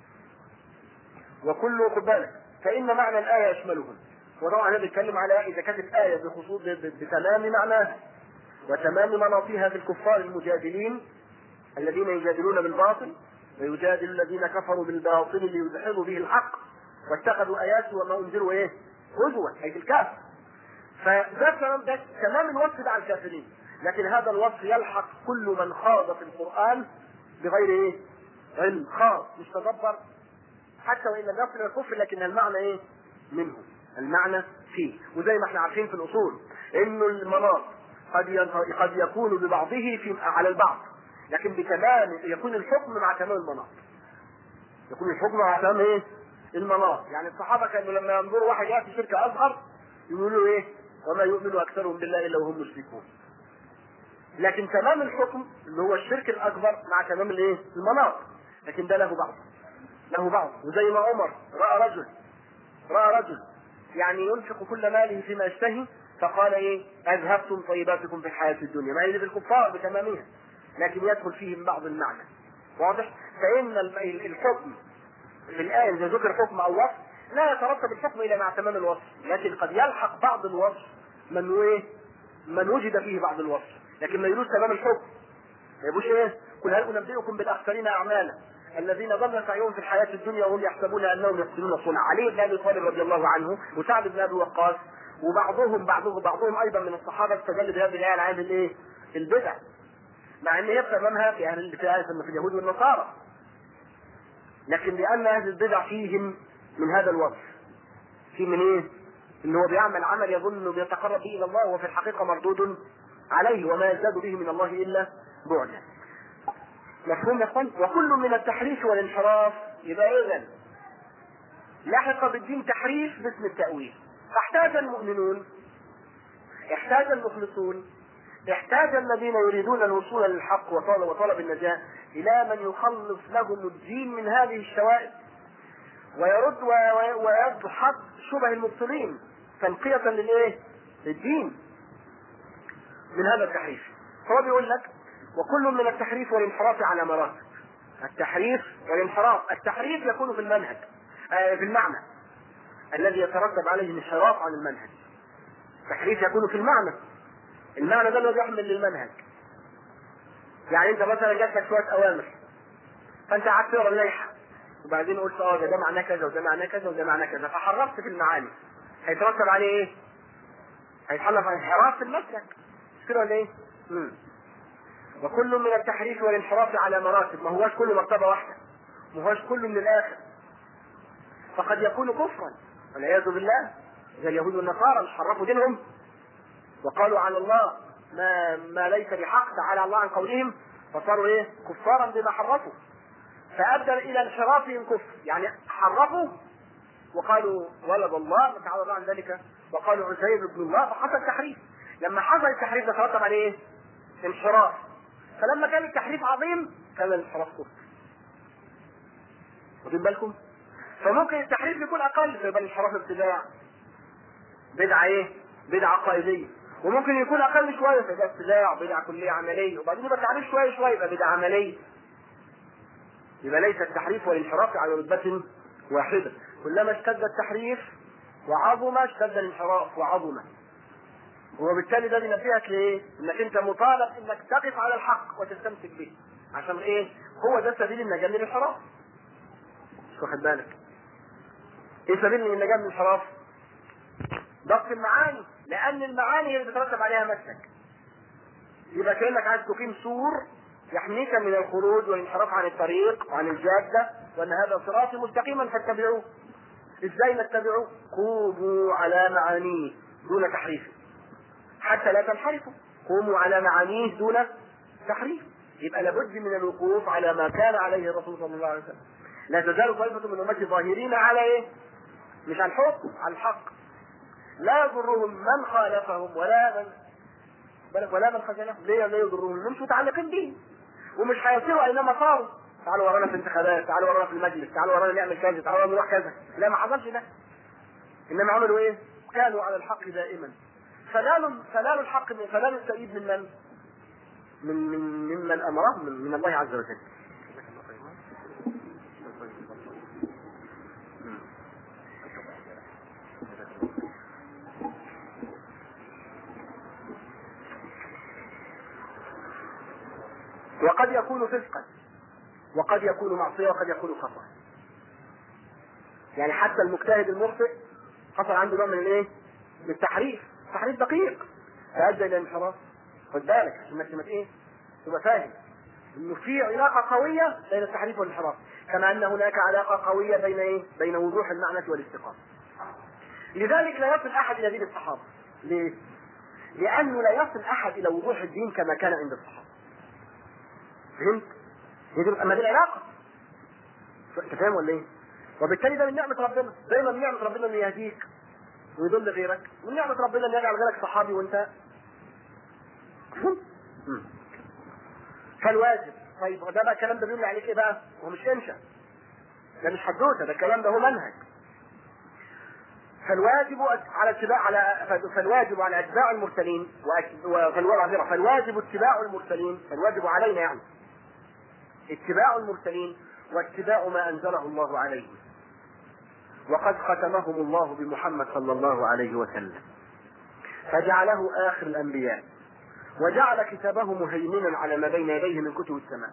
وكل خد بالك فإن معنى الآية يشملهم وطبعا هذا بيتكلم على إذا كانت الآية بخصوص بتمام معناها وتمام مناطيها في الكفار المجادلين الذين يجادلون بالباطل ويجادل الذين كفروا بالباطل ليدحضوا به الحق واتخذوا آياتي وما أنذروا إيه؟ هزوا أي في الكهف فده تمام ده تمام الوصف ده على الكافرين لكن هذا الوصف يلحق كل من خاض في القرآن بغير ايه؟ علم خاض مش تدبر حتى وان لم يصل الى الكفر لكن المعنى ايه؟ منه المعنى فيه وزي ما احنا عارفين في الاصول انه المناط قد قد يكون ببعضه في على البعض لكن بتمام يكون الحكم مع تمام المناط يكون الحكم مع تمام ايه؟ المناط يعني الصحابه كانوا لما ينظروا واحد ياتي شركه اصغر يقولوا ايه؟ وما يؤمن اكثرهم بالله الا وهم مشركون. لكن تمام الحكم اللي هو الشرك الاكبر مع تمام الايه؟ المناط. لكن ده له بعض. له بعض وزي ما عمر راى رجل راى رجل يعني ينفق كل ماله فيما يشتهي فقال ايه؟ اذهبتم طيباتكم في الحياه الدنيا، ما هي في الكفار بتمامها. لكن يدخل فيهم بعض المعنى. واضح؟ فان الحكم في الآية إذا ذكر حكم أو وصف لا يترتب الحكم إلا مع تمام الوصف، لكن قد يلحق بعض الوصف من إيه؟ من وجد فيه بعض الوصف، لكن ما يلوش تمام الحكم. ما يبوش إيه؟ قل هل أنبئكم بالأخسرين أعمالا الذين ضل سعيهم في الحياة الدنيا وهم يحسبون أنهم يحسنون صنعا، علي بن أبي طالب رضي الله عنه وسعد بن أبي وقاص وبعضهم بعضهم بعضهم أيضا من الصحابة استدل بهذه الآية على هذه الإيه؟ البدع. مع ان هي بتمامها في اهل في في اليهود والنصارى لكن لان اهل البدع فيهم من هذا الوصف في من ايه؟ ان هو بيعمل عمل يظن انه بيتقرب به الى الله وهو في الحقيقه مردود عليه وما يزداد به من الله الا بعدا. مفهوم يا اخوان؟ وكل من التحريف والانحراف يبقى اذا لحق بالدين تحريف باسم التاويل فاحتاج المؤمنون احتاج المخلصون احتاج الذين يريدون الوصول للحق وطلب وطلب النجاة إلى من يخلص لهم الدين من هذه الشوائب ويرد ويدحض شبه المبطلين تنقية للإيه؟ للدين من هذا التحريف فهو بيقول لك وكل من التحريف والانحراف على مراتب التحريف والانحراف التحريف يكون في المنهج آه في المعنى الذي يترتب عليه الانحراف عن المنهج التحريف يكون في المعنى المعنى ده اللي يحمل للمنهج يعني انت مثلا جات لك شويه اوامر فانت قعدت تقرا اللائحه وبعدين قلت اه ده ده معناه كذا وده معناه كذا وده معناه كذا فحرفت في المعاني هيترتب عليه ايه؟ هيتحلف على انحراف في المسلك مش كده ولا ايه؟ مم. وكل من التحريف والانحراف على مراتب ما هواش كل مرتبه واحده ما هواش كله من الاخر فقد يكون كفرا والعياذ بالله زي اليهود والنصارى اللي حرفوا دينهم وقالوا على الله ما ما ليس بحق تعالى الله عن قولهم فصاروا ايه؟ كفارا بما حرفوا فادى الى انحرافهم كفر يعني حرفوا وقالوا ولد الله تعالى الله عن ذلك وقالوا عزير ابن الله فحصل تحريف لما حصل التحريف ده ترتب عليه ايه؟ انحراف فلما كان التحريف عظيم كان الانحراف كفر واخدين بالكم؟ فممكن التحريف يكون اقل فيبقى الانحراف ابتداع بدعه ايه؟ بدعه عقائديه وممكن يكون اقل شويه فيبقى ابتداع بدعه كليه عمليه وبعدين يبقى التحريف شويه شويه يبقى بدعه عمليه يبقى ليس التحريف والانحراف على رتبة واحدة كلما اشتد التحريف وعظم اشتد الانحراف وعظم وبالتالي ده بينبهك لايه؟ انك انت مطالب انك تقف على الحق وتستمسك به عشان ايه؟ هو ده سبيل النجاة من الانحراف مش واخد بالك ايه سبيل النجاة من الانحراف؟ ضبط المعاني لان المعاني هي اللي بترتب عليها مسلك يبقى كانك عايز تقيم سور يحميك من الخروج والانحراف عن الطريق وعن الجاده وان هذا صراطي مستقيما فاتبعوه ازاي نتبعه؟ قوموا على معانيه دون تحريف حتى لا تنحرفوا قوموا على معانيه دون تحريف يبقى لابد من الوقوف على ما كان عليه الرسول صلى الله عليه وسلم لا تزال طائفة من أمتي ظاهرين على إيه؟ مش على الحكم على الحق لا يضرهم من خالفهم ولا من بالك ولا من خذلهم ليه لا يضرهم مش متعلقين به ومش هيصيروا اينما صاروا تعالوا ورانا في انتخابات تعالوا ورانا في المجلس تعالوا ورانا نعمل كذا تعالوا ورانا نروح كذا لا ما حصلش ده انما عملوا ايه؟ كانوا على الحق دائما فنالوا فنالوا الحق من فنالوا التأييد من من؟ من من ممن امرهم من, من الله عز وجل. وقد يكون فسقا وقد يكون معصيه وقد يكون خطا يعني حتى المجتهد المخطئ حصل عنده نوع من الايه؟ من التحريف تحريف دقيق فادى الى انحراف خد بالك عشان ما ايه؟ تبقى فاهم انه في علاقه قويه بين التحريف والانحراف كما ان هناك علاقه قويه بين ايه؟ بين وضوح المعنى والاستقامه. لذلك لا يصل احد الى دين الصحابه. ليه؟ لانه لا يصل احد الى وضوح الدين كما كان عند الصحابه. فهمت؟ هي دي اما دي العلاقه. انت فاهم ولا ايه؟ وبالتالي ده من نعمه ربنا، دايما من نعمه ربنا انه يهديك ويضل غيرك، ومن نعمه ربنا انه يجعل غيرك صحابي وانت فهمت؟ فالواجب طيب ده بقى الكلام ده بيقول عليك ايه بقى؟ هو مش انشا ده مش حدوته ده الكلام ده هو منهج فالواجب على اتباع على فالواجب على اتباع المرسلين فالواجب اتباع المرسلين فالواجب علينا يعني اتباع المرسلين واتباع ما انزله الله عليه وقد ختمهم الله بمحمد صلى الله عليه وسلم فجعله اخر الانبياء وجعل كتابه مهيمنا على ما بين يديه من كتب السماء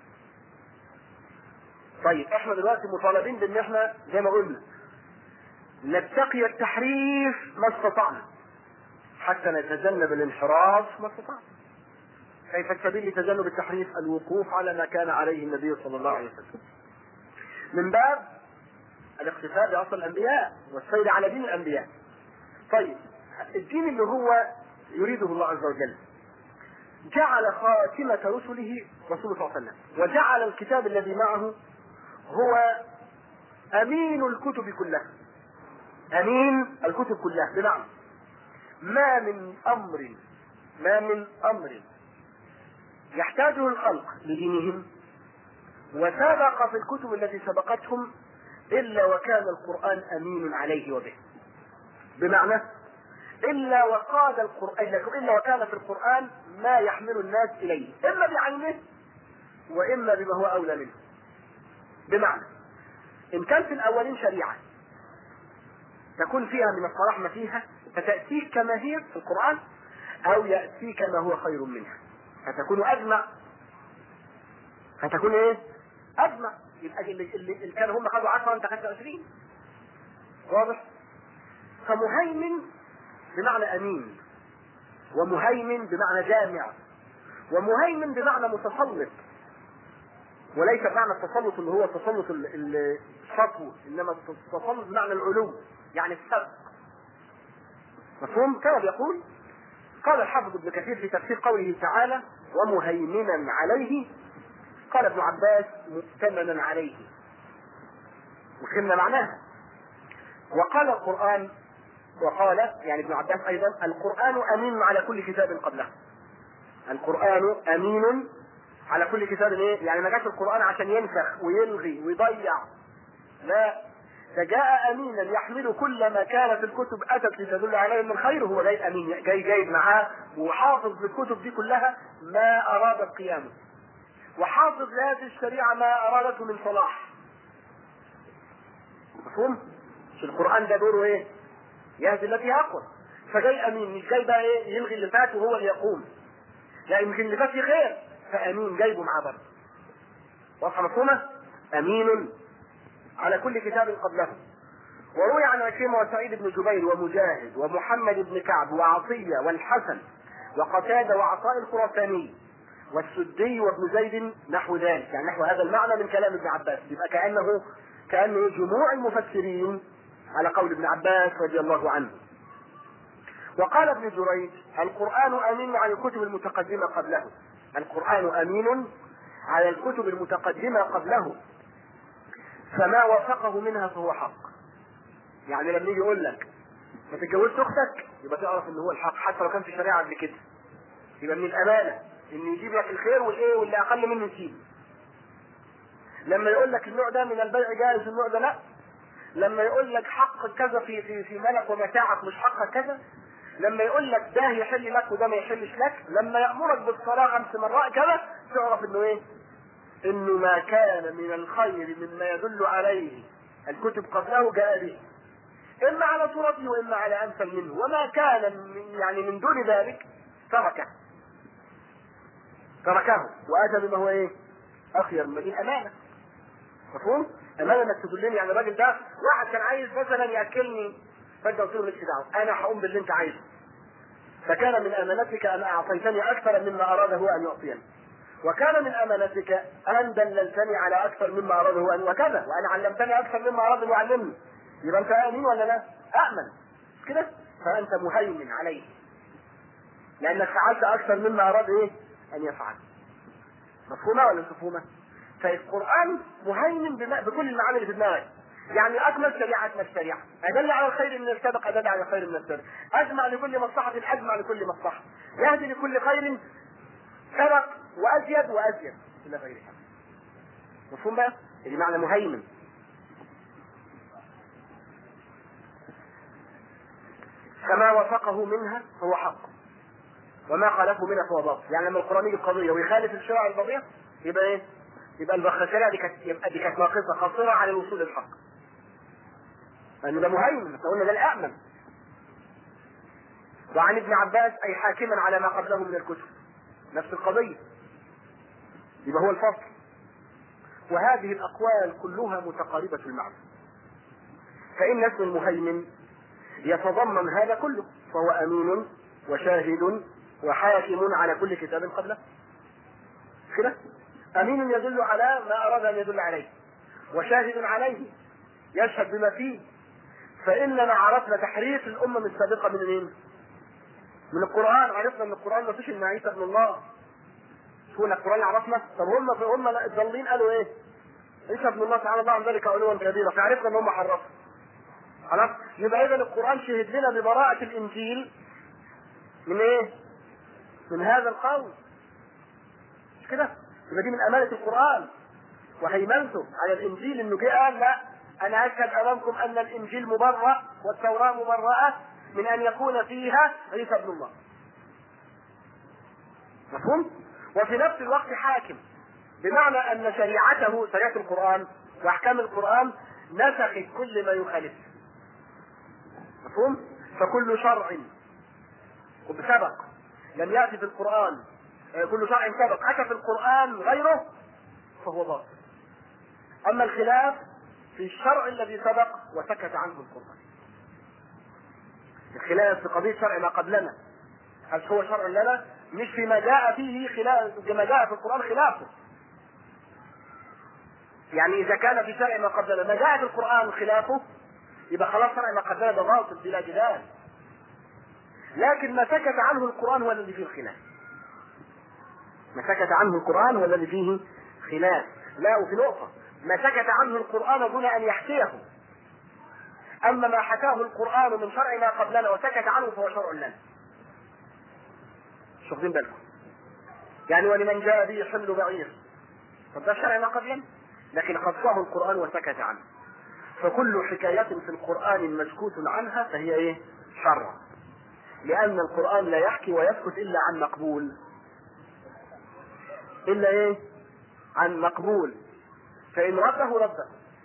طيب احنا دلوقتي مطالبين بان احنا زي ما قلنا نتقي التحريف ما استطعنا حتى نتجنب الانحراف ما استطعنا كيف السبيل لتجنب التحريف الوقوف على ما كان عليه النبي صلى الله عليه وسلم من باب الاقتفاء باصل الانبياء والسير على دين الانبياء طيب الدين اللي هو يريده الله عز وجل جعل خاتمة رسله رسول صلى الله عليه وسلم وجعل الكتاب الذي معه هو أمين الكتب كلها أمين الكتب كلها بمعنى ما من أمر ما من أمر يحتاجه الخلق لدينهم وسبق في الكتب التي سبقتهم إلا وكان القرآن أمين عليه وبه بمعنى إلا وقاد القرآن إلا وكان في القرآن ما يحمل الناس إليه إما بعينه وإما بما هو أولى منه بمعنى إن كان في الأولين شريعة تكون فيها من الصلاح ما فيها فتأتيك كما هي في القرآن أو يأتيك ما هو خير منها فتكون أجمع فتكون إيه؟ أجمع يبقى اللي, اللي, اللي كانوا هم خدوا 10 وأنت خدت 20 واضح؟ فمهيمن بمعنى أمين ومهيمن بمعنى جامع ومهيمن بمعنى متسلط وليس بمعنى التسلط اللي هو تسلط السطو انما التسلط بمعنى العلو يعني السبق مفهوم كما بيقول قال الحافظ ابن كثير في تفسير قوله تعالى ومهيمنا عليه قال ابن عباس مؤتمنا عليه وفهمنا معناها وقال القرآن وقال يعني ابن عباس ايضا القران امين على كل كتاب قبله القران امين على كل كتاب ايه يعني ما جاش القران عشان ينسخ ويلغي ويضيع لا ده جاء امينا يحمل كل ما كانت الكتب اتت لتدل عليه من خير هو جاي امين جاي جايب معاه وحافظ للكتب دي كلها ما اراد القيامه وحافظ لهذه الشريعه ما ارادته من صلاح مفهوم؟ القران ده دوره ايه؟ يهدي التي اقوى فجاي امين مش جاي بقى ايه يلغي اللي فات وهو اللي يقوم لا يمكن اللي فات فيه خير فامين جايبه معاه برضه واضحه مفهومه امين على كل كتاب قبله وروي عن عكرمه وسعيد بن جبير ومجاهد ومحمد بن كعب وعطيه والحسن وقتاده وعطاء الخراساني والسدي وابن زيد نحو ذلك يعني نحو هذا المعنى من كلام ابن عباس يبقى كانه كانه جموع المفسرين على قول ابن عباس رضي الله عنه وقال ابن جريج القرآن أمين عن الكتب المتقدمة قبله القرآن أمين على الكتب المتقدمة قبله فما وافقه منها فهو حق يعني لما يجي يقول لك ما تتجوزش اختك يبقى تعرف ان هو الحق حتى لو كان في شريعه قبل كده يبقى من الامانه ان يجيب لك الخير والايه واللي اقل منه يسيب لما يقول لك النوع ده من البيع جائز النوع ده لا لما يقول لك حق كذا في في في ملك ومتاعك مش حق كذا لما يقول لك ده يحل لك وده ما يحلش لك لما يامرك بالصلاه خمس مرات كذا تعرف انه ايه انه ما كان من الخير مما يدل عليه الكتب قبله جاء به اما على صورته واما على امثل منه وما كان من يعني من دون ذلك تركه تركه واتى بما هو ايه اخير من الامانه مفهوم؟ امانه انك تدلني يعني الراجل ده واحد كان عايز مثلا ياكلني فانت قلت له مالكش دعوه انا هقوم باللي انت عايزه فكان من امانتك ان اعطيتني اكثر مما اراد هو ان يعطيني وكان من امانتك ان دللتني على اكثر مما اراده ان وكذا وان علمتني اكثر مما اراد ان يعلمني يبقى انت امين ولا لا؟ امن مش كده؟ فانت مهيمن عليه لانك فعلت اكثر مما اراد ايه؟ ان يفعل مفهومه ولا مش مفهومه؟ فالقران مهيمن بما بكل المعاني اللي في دماغك يعني اكمل شريعه اكمل شريعه ادل على الخير من السابق ادل على الخير من السابق اجمع لكل مصلحه اجمع لكل مصلحه يهدي لكل خير سبق وازيد وازيد الى غير هذا مفهوم بقى؟ اللي معنى مهيمن فما وفقه منها هو حق وما خالفه منها فهو باطل يعني لما القران يجي قضيه ويخالف الشرع البضيع يبقى ايه؟ يبقى الشريعه دي كانت يبقى دي كانت ناقصه قاصره على الوصول للحق لانه ده مهيمن احنا قلنا ده الامن وعن ابن عباس اي حاكما على ما قبله من الكتب نفس القضيه يبقى هو الفصل وهذه الاقوال كلها متقاربه المعنى فان اسم المهيمن يتضمن هذا كله فهو امين وشاهد وحاكم على كل كتاب قبله كده امين يدل على ما اراد ان يدل عليه وشاهد عليه يشهد بما فيه فاننا عرفنا تحريف الامم السابقه من مين؟ من القران عرفنا ان القران ما فيش ان عيسى ابن الله شو القران عرفنا طب هم هم الضالين قالوا ايه؟ عيسى ابن الله تعالى الله عن ذلك علوا كبيرا فعرفنا ان هم حرفوا خلاص يبقى اذا القران شهد لنا ببراءه الانجيل من ايه؟ من هذا القول مش كده؟ يبقى دي من امانه القران وهيمنته على الانجيل انه جه قال لا انا اشهد امامكم ان الانجيل مبرأ والتوراه مبرأه من ان يكون فيها عيسى ابن الله. مفهوم؟ وفي نفس الوقت حاكم بمعنى ان شريعته شريعه القران واحكام القران نسخت كل ما يخالفه. مفهوم؟ فكل شرع سبق لم ياتي في القران كل شرع سبق اتى في القران غيره فهو باطل. اما الخلاف في الشرع الذي سبق وسكت عنه القران. الخلاف في قضيه شرع ما قبلنا هل هو شرع لنا؟ مش فيما جاء فيه خلاف ما جاء في القران خلافه. يعني اذا كان في شرع ما قبلنا ما جاء في القران خلافه يبقى خلاص شرع ما قبلنا ده باطل بلا جدال. لكن ما سكت عنه القران هو الذي فيه الخلاف. ما سكت عنه القران هو الذي فيه خلاف. لا وفي نقطه ما سكت عنه القران دون ان يحكيه. اما ما حكاه القران من شرع ما قبلنا وسكت عنه فهو شرع لنا. مش واخدين بالكم. يعني ولمن جاء به حمل بعير. طب ده شرع ما قبلنا. لكن خصه القران وسكت عنه. فكل حكاية في القرآن مسكوت عنها فهي ايه؟ شرع. لأن القرآن لا يحكي ويسكت إلا عن مقبول. إلا ايه؟ عن مقبول. فإن رده رده.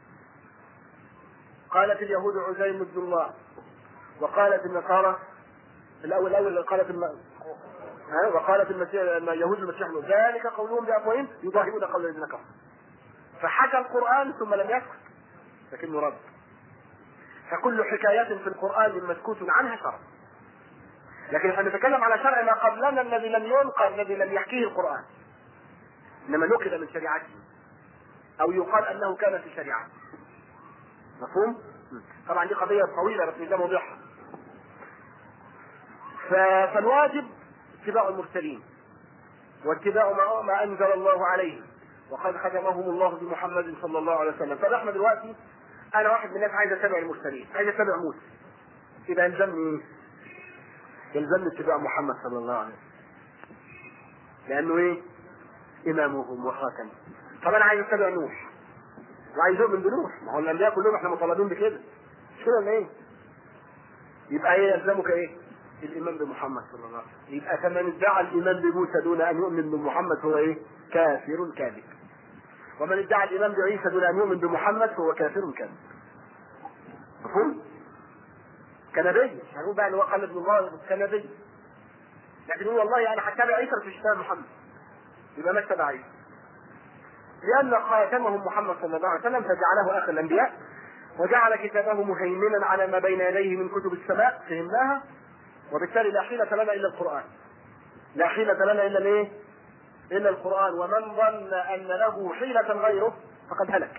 قالت اليهود عزير ابن الله وقالت النصارى الأول الأول قالت الم... ها وقالت المسيح يهود المسيح ذلك قولهم بأفواههم يضاهئون قول الذين كفروا. فحكى القرآن ثم لم يسكت لكنه رد فكل حكايات في القرآن مسكوت عنها شرع لكن احنا نتكلم على شرع ما قبلنا الذي لم ينقل الذي لم يحكيه القرآن انما نقل من شريعته او يقال انه كان في شريعته مفهوم؟ طبعا دي قضية طويلة بس ده موضوعها ف- فالواجب اتباع المرسلين واتباع ما, ما انزل الله عليه وقد خدمهم الله بمحمد صلى الله عليه وسلم طب احنا دلوقتي انا واحد من الناس عايز اتبع المرسلين عايز اتبع موسى يبقى يلزمني ايه؟ يلزمني اتباع محمد صلى الله عليه وسلم لانه ايه؟ امامهم وخاتمهم طب انا عايز اتبع نوح وعايز اؤمن بنوح ما هو الانبياء كلهم احنا مطالبين بكده مش كده ولا ايه؟ يبقى ايه يلزمك ايه؟ الايمان بمحمد صلى الله عليه وسلم يبقى فمن ادعى الايمان بموسى دون ان يؤمن بمحمد هو ايه؟ كافر كاذب ومن ادعى الايمان بعيسى دون ان يؤمن بمحمد فهو كافر كاذب مفهوم؟ كنبي هنقول بقى ان هو قال ابن الله كنبي لكن يقول والله انا هتبع عيسى في اتباع محمد يبقى ما اتبع عيسى لأن خاتمهم محمد صلى الله عليه وسلم فجعله آخر الأنبياء وجعل كتابه مهيمنا على ما بين يديه من كتب السماء فهمناها وبالتالي لا حيلة لنا إلا القرآن لا حيلة لنا إلا الإيه؟ إلا القرآن ومن ظن أن له حيلة غيره فقد هلك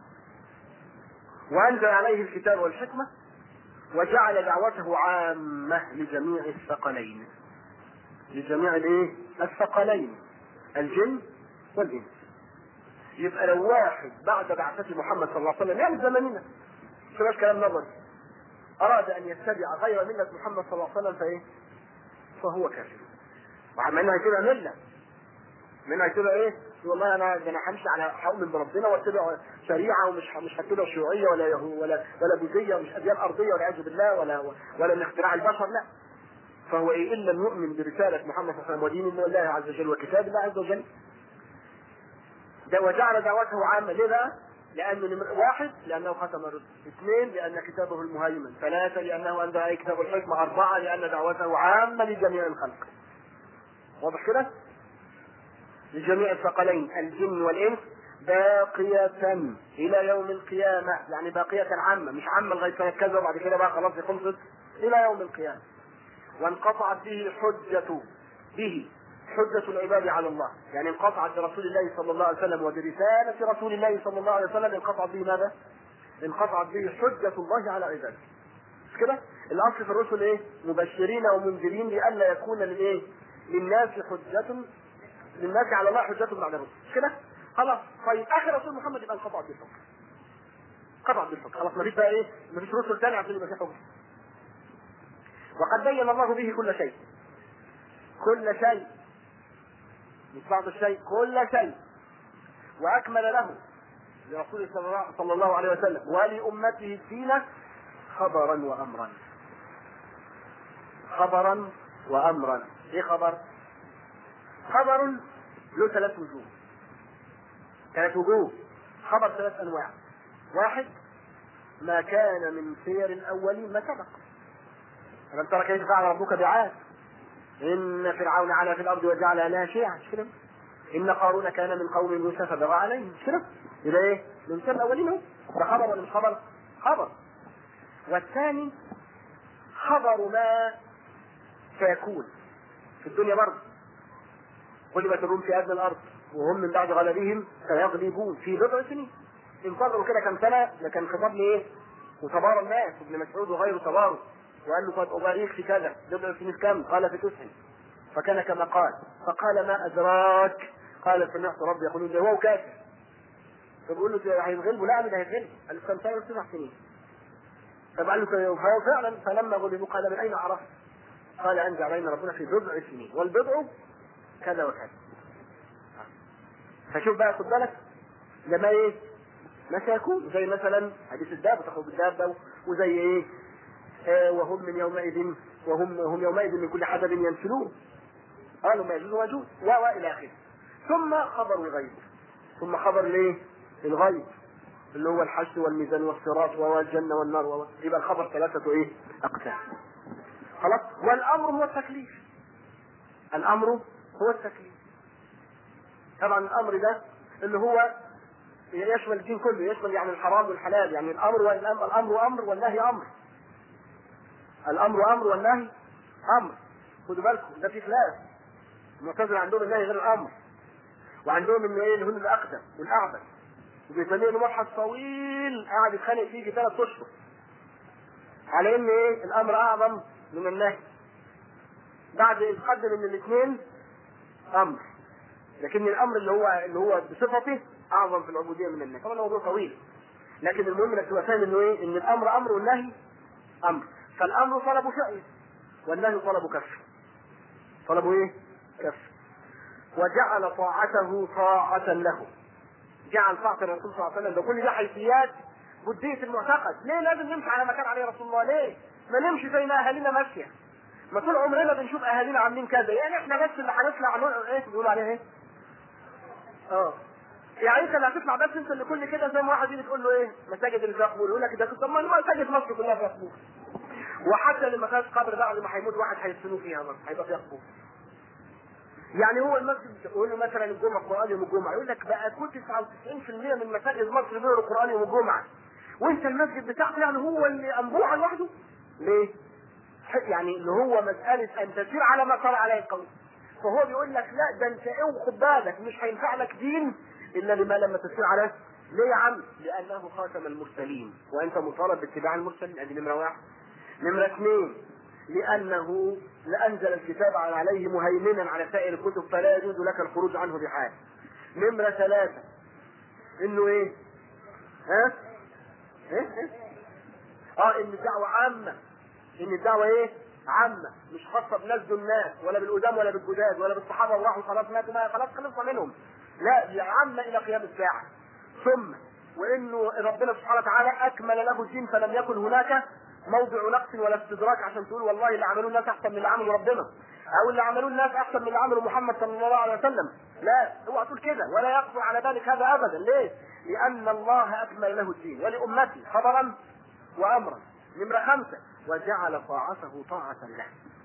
وأنزل عليه الكتاب والحكمة وجعل دعوته عامة لجميع الثقلين لجميع الايه؟ الثقلين الجن والإنس يبقى لو واحد بعد بعثة محمد صلى الله عليه وسلم يعني زماننا مش كلام نظري أراد أن يتبع غير ملة محمد صلى الله عليه وسلم فإيه؟ فهو كافر ومع انها هتبقى مله منها هتبقى ايه؟ والله انا ده انا همشي على هؤمن بربنا واتبع شريعه ومش مش هتبع شيوعيه ولا يهو ولا ولا بوذيه ومش اديان ارضيه والعياذ بالله ولا ولا من اختراع البشر لا فهو ايه ان لم يؤمن برساله محمد صلى الله عليه وسلم ودين الله عز وجل وكتاب الله عز وجل ده وجعل دعوته عامه ليه بقى؟ لانه نمر... واحد لانه ختم الرسل، اثنين لان كتابه المهيمن، ثلاثه لانه انزل عليه كتاب الحكمه، اربعه لان دعوته عامه لجميع الخلق. واضح كده؟ لجميع الثقلين الجن والانس باقية إلى يوم القيامة يعني باقية عامة مش عامة لغاية سنة كذا وبعد كده بقى خلاص خلصت إلى يوم القيامة وانقطعت به حجة به حجة العباد على الله يعني انقطعت برسول الله صلى الله عليه وسلم وبرسالة رسول الله صلى الله عليه وسلم انقطعت به ماذا؟ انقطعت به حجة الله على عباده مش كده؟ الأصل في الرسل إيه؟ مبشرين ومنذرين لئلا يكون للإيه؟ للناس حجة للناس على الله حجة بعد الرسل مش كده؟ خلاص طيب آخر رسول محمد يبقى انقطعت به الحجة انقطعت به الحجة خلاص مفيش بقى إيه؟ مفيش رسل تاني عشان يبقى في حجة وقد بين الله به كل شيء كل شيء مش بعض الشيء كل شيء واكمل له لرسوله صلى الله عليه وسلم ولامته الدين خبرا وامرا خبرا وامرا ايه خبر خبر له ثلاث وجوه ثلاث وجوه خبر ثلاث انواع واحد ما كان من سير الاولين ما سبق ألم ترى كيف فعل ربك بعاد إن فرعون علا في الأرض وجعل أهلها شيعا مش كده؟ إن قارون كان من قوم موسى فبغى عليهم مش كده؟ يبقى إيه؟ من سنة الأولين أهو ده خبر ولا مش خبر؟ خبر والثاني خبر ما سيكون في الدنيا برضه غلبت الروم في أدنى الأرض وهم من بعد غلبهم سيغلبون في بضع سنين انتظروا كده كم سنة ده كان خطاب لإيه؟ وتبارى الناس ابن مسعود وغيره تباروا وقال له قد أباريك في كذا بضع سنين كم؟ قال في تسع فكان كما قال فقال ما أدراك قال سمعت ربي يقول ده هو كافر فبقول له هيتغلبوا لا ده هيتغلبوا قال له كم سنة تسع سنين فقال له فهو فعلا فلما غلبوا قال من أين عرفت؟ قال أنزل علينا ربنا في بضع سنين والبضع كذا وكذا فشوف بقى خد بالك لما ايه ما سيكون زي مثلا حديث الدابة تخرج الدابة وزي ايه آه وهم من يومئذ وهم هم يومئذ من كل حدب ينسلون قالوا ما يجوز ويجوز والى اخره ثم خبر الغيب ثم خبر الايه؟ الغيب اللي هو الحشر والميزان والصراط والجنه والنار و... يبقى الخبر ثلاثه ايه؟ اقسام خلاص والامر هو التكليف الامر هو التكليف طبعا الامر ده اللي هو يشمل الدين كله يشمل يعني الحرام والحلال يعني الامر والامر الامر امر والنهي امر الامر امر والنهي امر خدوا بالكم ده في خلاف المعتزله عندهم النهي غير الامر وعندهم ان ايه الهن الاقدم والاعبد وبيسميه له مبحث طويل قاعد يتخانق فيه في ثلاث اشهر على ان ايه الامر اعظم من النهي بعد إذ قدم إن الاثنين أمر لكن الأمر اللي هو اللي هو بصفته أعظم في العبودية من النهي طبعا الموضوع طويل لكن المهم انك تبقى فاهم انه ايه ان الامر امر والنهي امر فالامر طلب شيء والنهي طلب كف طلبوا ايه كف وجعل طاعته طاعة له جعل طاعة الرسول صلى الله عليه وسلم ده كل ده حيثيات بدية المعتقد ليه لازم نمشي على ما كان عليه رسول الله ليه ما نمشي زي ما اهالينا ماشيه ما طول عمرنا بنشوف اهالينا عاملين كذا يعني احنا بس اللي هنطلع نقول ايه بيقولوا عليها ايه اه يعني انت اللي هتطلع بس انت اللي كل كده زي ما واحد يجي تقول له ايه مساجد اللي فيها قبور يقول لك ده طب ما مساجد مصر كلها فيها قبور وحتى لما كانت قبر بعد ما هيموت واحد هيدفنوه فيها برضه هيبقى فيها قبور يعني هو المسجد يقول له مثلا الجمعه قران يوم الجمعه يقول لك بقى كل 99% من مساجد مصر بيقروا قران يوم الجمعه وانت المسجد بتاعك يعني هو اللي انبوع لوحده ليه؟ يعني اللي هو مساله ان تسير على ما صار عليه القول فهو بيقول لك لا ده انت ايه خد بالك مش هينفع لك دين الا لما لما تسير عليه ليه يا عم؟ لانه خاتم المرسلين وانت مطالب باتباع المرسلين ادي نمره واحد نمره اثنين لانه لانزل الكتاب عليه مهيمنا على سائر الكتب فلا يجوز لك الخروج عنه بحال نمره ثلاثه انه ايه؟ ها؟ ايه؟ إيه؟ اه ان الدعوه عامه ان الدعوه ايه؟ عامة مش خاصة بناس دول الناس ولا بالقدام ولا بالجداد ولا بالصحابة الله خلاص ماتوا ما خلاص خلصنا منهم لا دي عامة إلى قيام الساعة ثم وإنه ربنا سبحانه وتعالى أكمل له الدين فلم يكن هناك موضع نقص ولا استدراك عشان تقول والله اللي عملوه الناس أحسن من اللي عمله ربنا أو اللي عملوه الناس أحسن من اللي عمله محمد صلى الله عليه وسلم لا اوعى تقول كده ولا يخطر على بالك هذا أبدا ليه؟ لأن الله أكمل له الدين ولأمتي خبرا وأمرا نمرة خمسة وجعل طاعته طاعة له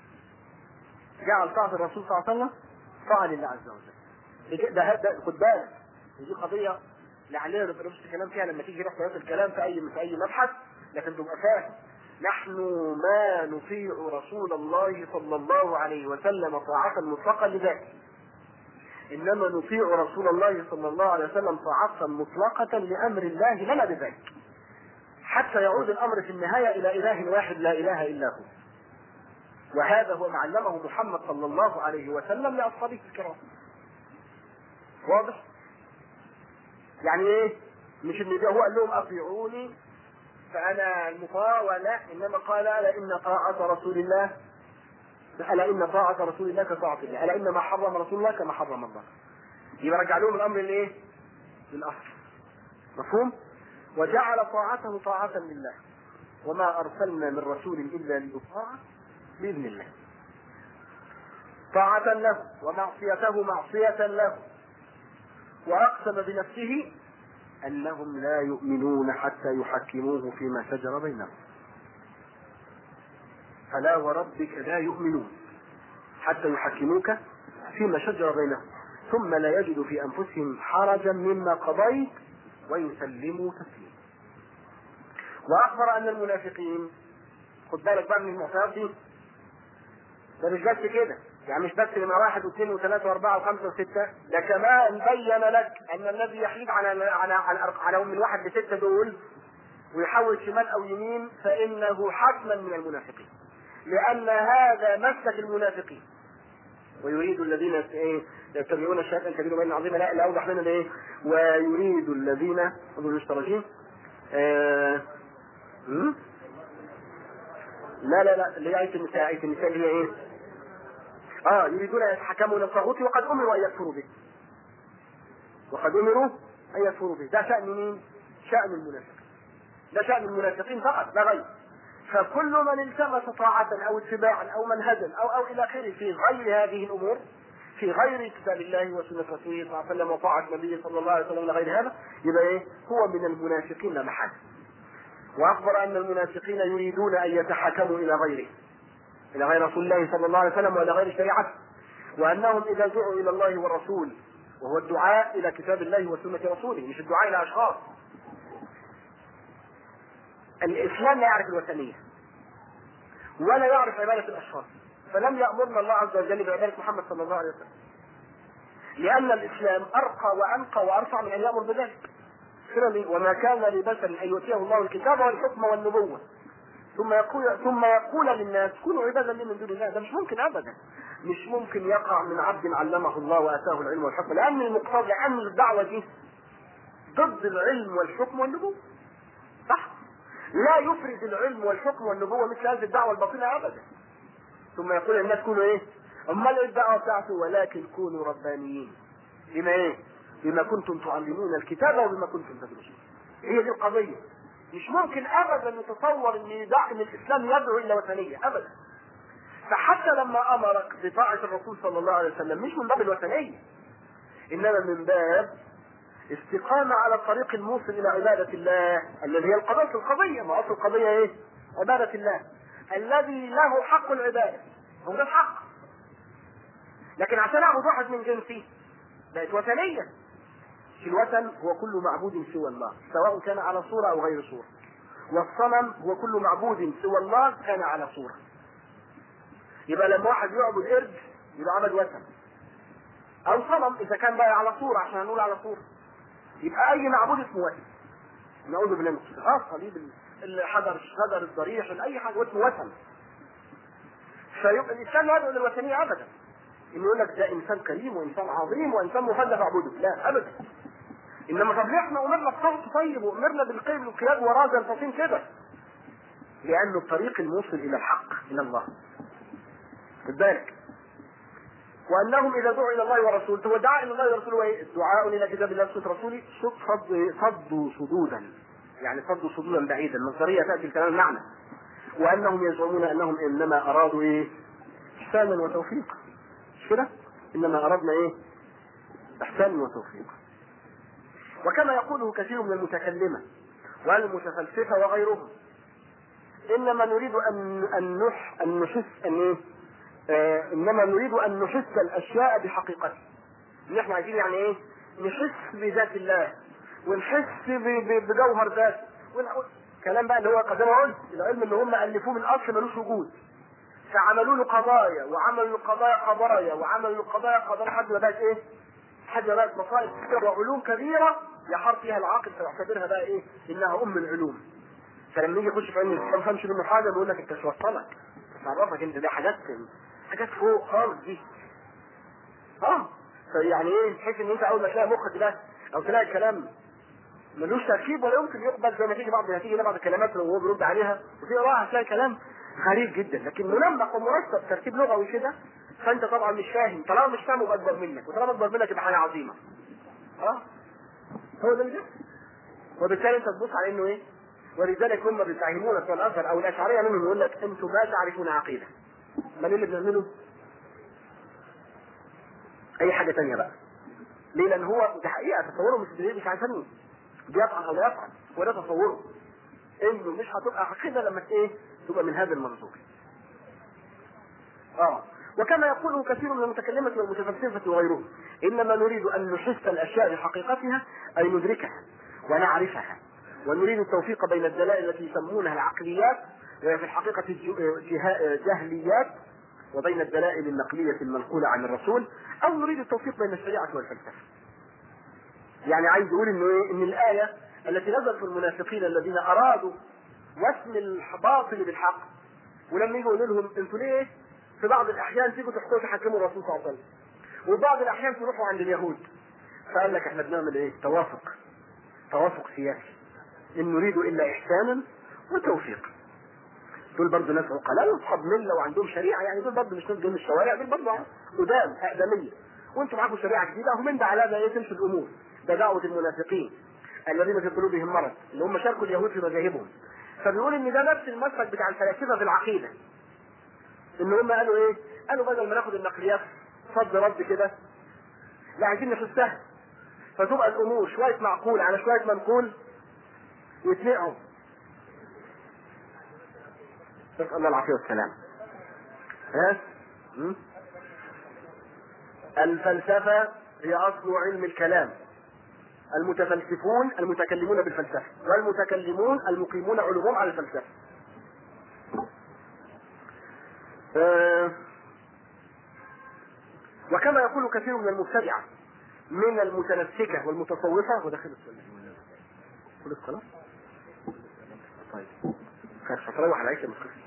جعل طاعة الرسول صلى الله عليه وسلم طاعة لله عز وجل ده ده خد بالك دي قضية لعلنا نبقى نفس الكلام فيها لما تيجي نحكي نفس الكلام في أي في أي مبحث لكن تبقى فاهم نحن ما نطيع رسول الله صلى الله عليه وسلم طاعة مطلقة لذاته إنما نطيع رسول الله صلى الله عليه وسلم طاعة مطلقة لأمر الله لنا بذلك حتى يعود الامر في النهايه الى اله واحد لا اله الا هو. وهذا هو ما علمه محمد صلى الله عليه وسلم لاصحابه الكرام. واضح؟ يعني ايه؟ مش ان ده هو قال لهم اطيعوني فانا المطاع ولا انما قال الا ان طاعه رسول الله الا ان طاعه رسول الله كطاعه الله، الا ان ما حرم رسول الله كما حرم الله. يبقى رجع لهم الامر لايه؟ للاصل. مفهوم؟ وجعل طاعته طاعة لله وما أرسلنا من رسول إلا ليطاع بإذن الله طاعة له ومعصيته معصية له وأقسم بنفسه أنهم لا يؤمنون حتى يحكموه فيما شجر بينهم فلا وربك لا يؤمنون حتى يحكموك فيما شجر بينهم ثم لا يجد في أنفسهم حرجا مما قضيت ويسلموا تسليما واخبر ان المنافقين خد بالك بقى من المعطيات دي ده مش بس كده يعني مش بس لما واحد واثنين وثلاثة وأربعة وخمسة وستة ده كمان بين لك أن الذي يحيد على على على, على من واحد لستة دول ويحول شمال أو يمين فإنه حتما من المنافقين لأن هذا مسلك المنافقين ويريد الذين ايه يتبعون الشهادة الكبيرة بين عظيمة لا لا أوضح لنا ايه ويريد الذين أظن مش تراجيم آه لا لا لا اللي هي آية النساء آية النساء اللي هي ايه؟ اه يريدون ان يتحكموا الى الطاغوت وقد امروا ان يكفروا به. وقد امروا ان يكفروا به، ده شأن مين؟ شأن المنافقين. ده شأن المنافقين فقط لا غير. فكل من التمس طاعة او اتباعا او منهجا او او الى اخره في غير هذه الامور في غير كتاب الله وسنة رسوله صلى الله عليه وسلم وطاعة النبي صلى الله عليه وسلم الى غير هذا يبقى ايه؟ هو من المنافقين لا محل. واخبر ان المنافقين يريدون ان يتحكموا الى غيره الى غير رسول الله صلى الله عليه وسلم والى غير شريعته وانهم اذا دعوا الى الله والرسول وهو الدعاء الى كتاب الله وسنه رسوله مش الدعاء الى اشخاص الاسلام لا يعرف الوثنيه ولا يعرف عباده الاشخاص فلم يامرنا الله عز وجل بعباده محمد صلى الله عليه وسلم لان الاسلام ارقى وانقى وارفع من ان يامر بذلك وما كان لبشر ان يؤتيه الله الكتاب والحكم والنبوه ثم يقول ثم يقول للناس كونوا عبادا لي من دون الله ده مش ممكن ابدا مش ممكن يقع من عبد علمه الله واتاه العلم والحكم لان المقتضى لان الدعوه دي ضد العلم والحكم والنبوه صح لا يفرد العلم والحكم والنبوه مثل هذه الدعوه الباطله ابدا ثم يقول للناس كونوا ايه امال ايه الدعوه بتاعته ولكن كونوا ربانيين بما ايه بما كنتم تعلمون الكتاب وبما كنتم تدرسون هي دي القضيه مش ممكن ابدا نتصور ان يدع ان الاسلام يدعو الى وثنيه ابدا فحتى لما امرك بطاعه الرسول صلى الله عليه وسلم مش من باب الوثنيه انما من باب استقامة على الطريق الموصل إلى عبادة الله الذي هي القضية القضية ما أصل القضية إيه؟ عبادة الله الذي له حق العبادة هو ده الحق لكن عشان أعبد واحد من جنسي بقت وثنية في الوثن هو كل معبود سوى الله سواء كان على صورة أو غير صورة والصنم هو كل معبود سوى الله كان على صورة يبقى لما واحد يعبد قرد يبقى عبد وثن أو صنم إذا كان بقى على صورة عشان نقول على صورة يبقى أي معبود اسمه وثن نعوذ بالله من الشيطان اه صليب الحجر الشجر الضريح اي حاجه اسمه وثن فيبقى الانسان لا يدعو للوثنيه ابدا انه يقول لك ده انسان كريم وانسان عظيم وانسان مفضل اعبده لا ابدا انما طب ليه احنا امرنا بصوت طيب وامرنا بالقيم والقياد وراء الفصيل كده لانه الطريق الموصل الى الحق الى الله خد بالك وانهم اذا دعوا الى الله ورسوله هو الدعاء الى الله ورسوله ايه؟ الدعاء الى كتاب الله وسنه رسوله صد صدوا صدودا يعني صدوا صدودا بعيدا المصدريه تاتي الكلام المعنى وانهم يزعمون انهم انما ارادوا ايه؟ احسانا وتوفيقا مش كده؟ انما اردنا ايه؟ احسانا وتوفيقا وكما يقوله كثير من المتكلمه والمتفلسفه وغيرهم انما نريد ان ان نح ان نحس ان ايه؟ آه انما نريد ان نحس الاشياء بحقيقتها ان احنا عايزين يعني ايه نحس بذات الله ونحس بجوهر ذاته كلام بقى اللي هو قد ما قلت العلم اللي هم الفوه من اصل ملوش وجود فعملوا له قضايا وعملوا القضايا قضايا وعملوا القضايا قضايا لحد ما بقت ايه؟ لحد ما بقت مصائب وعلوم كبيره يحار فيها العاقل فيعتبرها بقى ايه؟ انها ام العلوم فلما يجي يخش في علم الاسلام ما فهمش منه حاجه بيقول لك انت مش وصلك تعرفك انت ده حاجات حاجات فوق خالص دي اه يعني ايه بحيث ان انت اول ما تلاقي مخك ده او تلاقي الكلام ملوش تركيب ولا يمكن يقبل زي ما تيجي بعض هتيجي بعض الكلمات وهو بيرد عليها وفي راحه هتلاقي كلام غريب جدا لكن منمق ومرتب ترتيب لغوي كده فانت طبعا مش فاهم طالما مش فاهم يبقى اكبر منك وطالما اكبر منك يبقى حاجه عظيمه اه هو ده اللي وبالتالي انت تبص على انه ايه ولذلك هم بيتعهمون بتوع الازهر او الاشعريه منهم يقول لك انتم ما تعرفون عقيده ما اللي بنعمله اي حاجه تانية بقى ليه لان هو ده حقيقه تصوره مش مش عشان بيفعل او لا يفعل هو ده تصوره انه مش هتبقى عقيده لما ايه تبقى من هذا المنظور اه وكما يقول كثير من المتكلمة والمتفلسفة وغيرهم إنما نريد أن نحس الأشياء بحقيقتها أي ندركها ونعرفها ونريد التوفيق بين الدلائل التي يسمونها العقليات وهي في الحقيقة جهليات وبين الدلائل النقلية المنقولة عن الرسول أو نريد التوفيق بين الشريعة والفلسفة. يعني عايز يقول إنه إيه؟ إن الآية التي نزلت في المنافقين الذين أرادوا وسم الباطل بالحق ولما يجوا يقولوا لهم أنتوا ليه في بعض الأحيان تيجوا تحكوا تحكموا الرسول صلى الله عليه وسلم وبعض الأحيان تروحوا عند اليهود فقال لك احنا بنعمل ايه؟ توافق توافق سياسي إن نريد إلا إحسانا وتوفيقا دول برضه ناس عقلاء واصحاب مله وعندهم شريعه يعني دول برضه مش ناس جايين من الشوارع دول برضه قدام اقدميه وانتم معاكم شريعه جديده ومن ده على ده ايه تمشي الامور ده دعوه المنافقين الذين في قلوبهم مرض اللي هم شاركوا اليهود في مذاهبهم فبيقول ان ده نفس المسلك بتاع الفلاسفه في العقيده ان هم قالوا ايه؟ قالوا بدل ما ناخد النقليات صد رد كده لا عايزين نحسها فتبقى الامور شويه معقول على شويه منقول ويتنقعوا نسأل الله العافية والسلام ها م? الفلسفة هي أصل علم الكلام المتفلسفون المتكلمون بالفلسفة والمتكلمون المقيمون علومهم على الفلسفة أه وكما يقول كثير من المبتدعة من المتنسكة والمتصوفة وده خلص خلص خلاص طيب مش هتروح العيشه مش قصه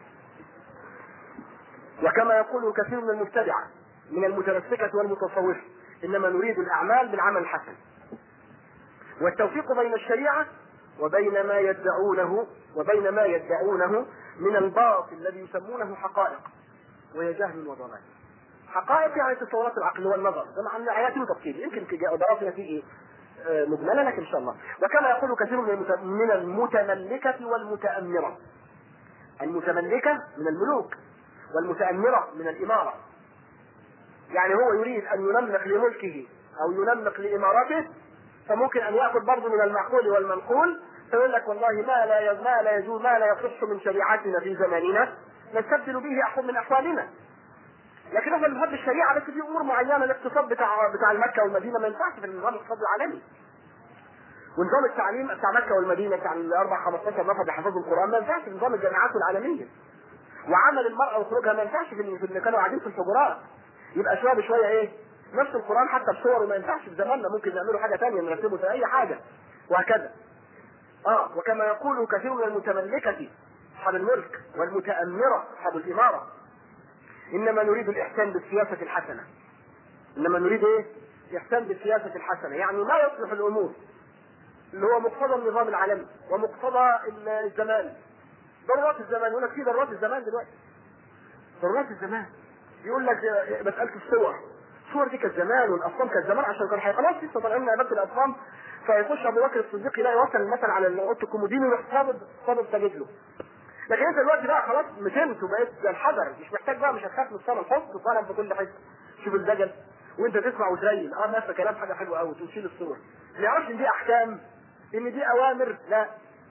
وكما يقول كثير من المبتدعه من المتمسكه والمتصوفه انما نريد الاعمال بالعمل الحسن والتوفيق بين الشريعه وبين ما يدعونه وبين ما يدعونه من الباطل الذي يسمونه حقائق وهي جهل وضلال حقائق يعني تصورات العقل والنظر ده مع ايات وتفصيل يمكن دراسه تيجي آه، مجمله لكن ان شاء الله وكما يقول كثير من المت- من المتملكه والمتامره المتملكه من الملوك والمتامره من الاماره يعني هو يريد ان ينمق لملكه او ينمق لامارته فممكن ان ياخذ برضه من المعقول والمنقول فيقول لك والله ما لا ي- ما لا يجوز ما لا يصح من شريعتنا في زماننا نستبدل به احكم من احوالنا لكن احنا بنحب الشريعه بس في امور معينه الاقتصاد بتاع بتاع مكه والمدينه ما ينفعش في النظام الاقتصادي العالمي ونظام التعليم بتاع مكه والمدينه بتاع الاربع 15 نفر بيحفظوا القران ما ينفعش في نظام الجامعات العالميه وعمل المراه وخروجها ما ينفعش في في اللي كانوا قاعدين في الحجرات يبقى شويه بشويه ايه نفس القران حتى بصوره ما ينفعش في زماننا ممكن نعمله حاجه ثانيه نرتبه في اي حاجه وهكذا اه وكما يقول كثير من المتملكه اصحاب الملك والمتامره اصحاب الاماره انما نريد الاحسان بالسياسه الحسنه انما نريد ايه الاحسان بالسياسه الحسنه يعني ما يصلح الامور اللي هو مقتضى النظام العالمي ومقتضى الزمان ضرورات الزمان يقول لك في ضرورات الزمان دلوقتي ضرورات الزمان يقول لك مساله الصور الصور دي كانت زمان والاصنام كانت زمان عشان كان خلاص لسه طالعين من عباده الاصنام فيخش ابو بكر الصديق يلاقي وصل مثلا على اوضه الكومودين ويروح صابب صابب ساجد له لكن انت دلوقتي بقى خلاص متنت وبقيت زي الحجر مش محتاج بقى مش هتخاف من الصنم حط صنم في كل حته شوف الدجل وانت تسمع وتريل اه نفس كلام حاجه حلوه قوي تشيل الصور ما يعرفش ان دي احكام ان دي اوامر لا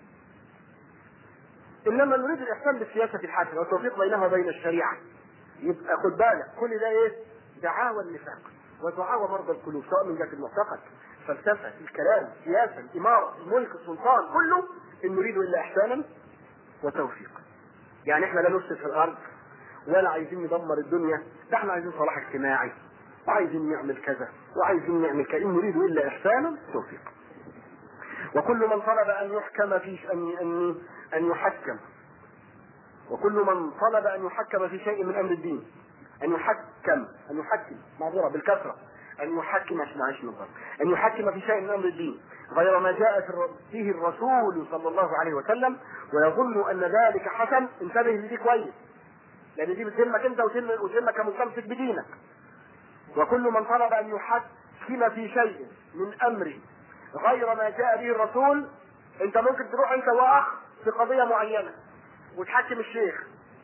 انما نريد الاحسان بالسياسه الحسنه والتوفيق بينها وبين الشريعه يبقى خد بالك كل ده ايه دعاوى النفاق ودعاوى مرضى القلوب سواء من جهه المعتقد فلسفه الكلام السياسه الاماره الملك السلطان كله ان نريد الا احسانا وتوفيقا يعني احنا لا نفسد في الارض ولا عايزين ندمر الدنيا ده احنا عايزين صلاح اجتماعي وعايزين نعمل كذا وعايزين نعمل كذا ان نريد الا احسانا وتوفيقا وكل من طلب ان يحكم في ان ان ان يحكم وكل من طلب ان يحكم في شيء من امر الدين ان يحكم ان يحكم معذوره بالكثره ان يحكم عشان معيش نظر ان يحكم في شيء من امر الدين غير ما جاء في الر- فيه الرسول صلى الله عليه وسلم ويظن ان ذلك حسن انتبه لدي كويس لان دي بتهمك انت وتهم- وتهمك كمستمسك بدينك وكل من طلب ان يحكم في شيء من امر غير ما جاء به الرسول انت ممكن تروح انت واخ في قضيه معينه وتحكم الشيخ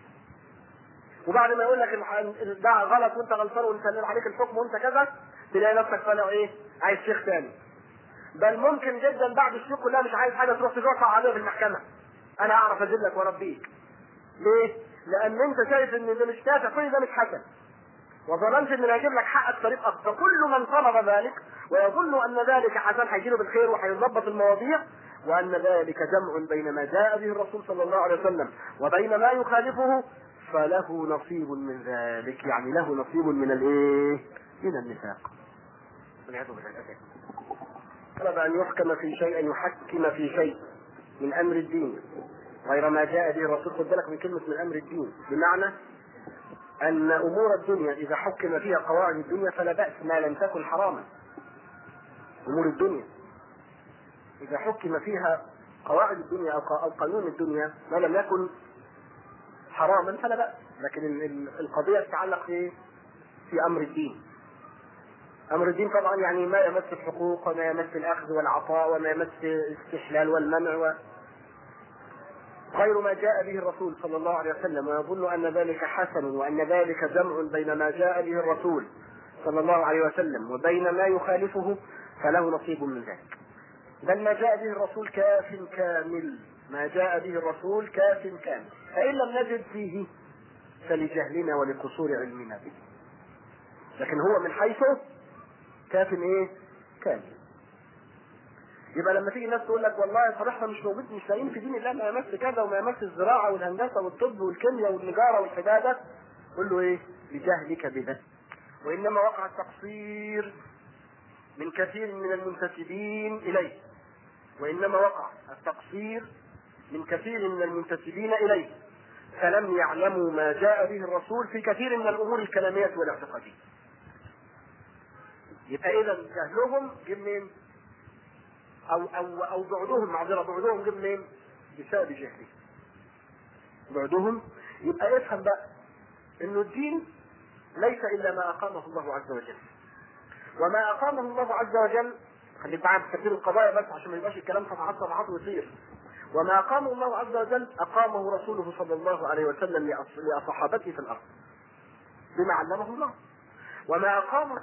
وبعد ما يقول لك الح- ده غلط وانت غلطان ونسلم عليك الحكم وانت كذا تلاقي نفسك طالع ايه عايز شيخ تاني بل ممكن جدا بعد الشيوخ كلها مش عايز حاجه تروح ترفع عليه في المحكمه انا اعرف اذلك واربيك ليه؟ لان انت شايف ان ده مش نافع كل ده مش حسن وظننت ان هيجيب لك حقك طريق اخر فكل من طلب ذلك ويظن ان ذلك حسن هيجيله بالخير وهيظبط المواضيع وان ذلك جمع بين ما جاء به الرسول صلى الله عليه وسلم وبين ما يخالفه فله نصيب من ذلك يعني له نصيب من الايه؟ من النفاق. والعياذ بالله. طلب ان يحكم في شيء ان يحكم في شيء من امر الدين غير ما جاء به الرسول خد بالك من كلمه من امر الدين بمعنى ان امور الدنيا اذا حكم فيها قواعد الدنيا فلا باس ما لم تكن حراما امور الدنيا اذا حكم فيها قواعد الدنيا او أو قانون الدنيا ما لم يكن حراما فلا باس لكن ال- ال- القضيه تتعلق في في امر الدين امر الدين طبعا يعني ما يمس الحقوق وما يمس الاخذ والعطاء وما يمس الاستحلال والمنع و... غير ما جاء به الرسول صلى الله عليه وسلم ويظن ان ذلك حسن وان ذلك جمع بين ما جاء به الرسول صلى الله عليه وسلم وبين ما يخالفه فله نصيب من ذلك بل ما جاء به الرسول كاف كامل ما جاء به الرسول كاف كامل فان لم نجد فيه فلجهلنا ولقصور علمنا به لكن هو من حيث كاف ايه كامل يبقى لما تيجي الناس تقول لك والله طب احنا مش موجود مش لاقيين في دين الله ما يمس كذا وما يمس الزراعه والهندسه والطب والكيمياء والنجاره والحداده قول له ايه؟ لجهلك بذلك وانما وقع التقصير من كثير من المنتسبين اليه وانما وقع التقصير من كثير من المنتسبين اليه فلم يعلموا ما جاء به الرسول في كثير من الامور الكلاميه والاعتقاديه. يبقى اذا جهلهم جه منين؟ او او او بعدهم معذره بعدهم جه منين؟ بسبب جهلهم. بعدهم يبقى افهم بقى انه الدين ليس الا ما اقامه الله عز وجل. وما اقامه الله عز وجل خليك معايا في تفسير القضايا بس عشان ما يبقاش الكلام صفحات صفحات ويصير. وما اقامه الله عز وجل اقامه رسوله صلى الله عليه وسلم لأص- لصحابته في الارض. بما علمه الله. وما اقامه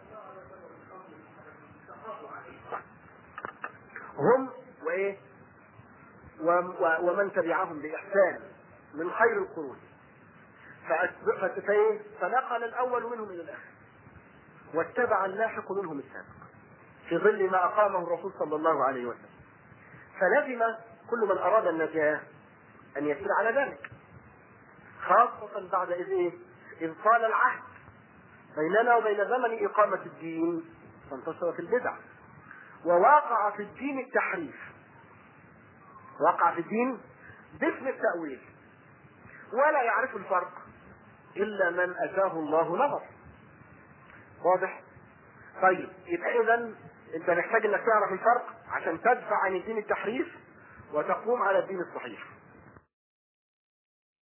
هم وايه؟ و- و- ومن تبعهم باحسان من خير القرون. فأتبع- فت- فإيه؟ فنقل الاول منهم الى الاخر. واتبع اللاحق منهم السابق. في ظل ما اقامه الرسول صلى الله عليه وسلم. فلزم كل من اراد النجاه ان يسير على ذلك. خاصة بعد إذ إيه؟ إذ طال العهد بيننا وبين زمن إقامة الدين فانتشرت البدع ووقع في الدين التحريف وقع في الدين باسم التأويل ولا يعرف الفرق إلا من أتاه الله نظر واضح؟ طيب يبقى إذا أنت محتاج إنك تعرف الفرق عشان تدفع عن الدين التحريف وتقوم على الدين الصحيح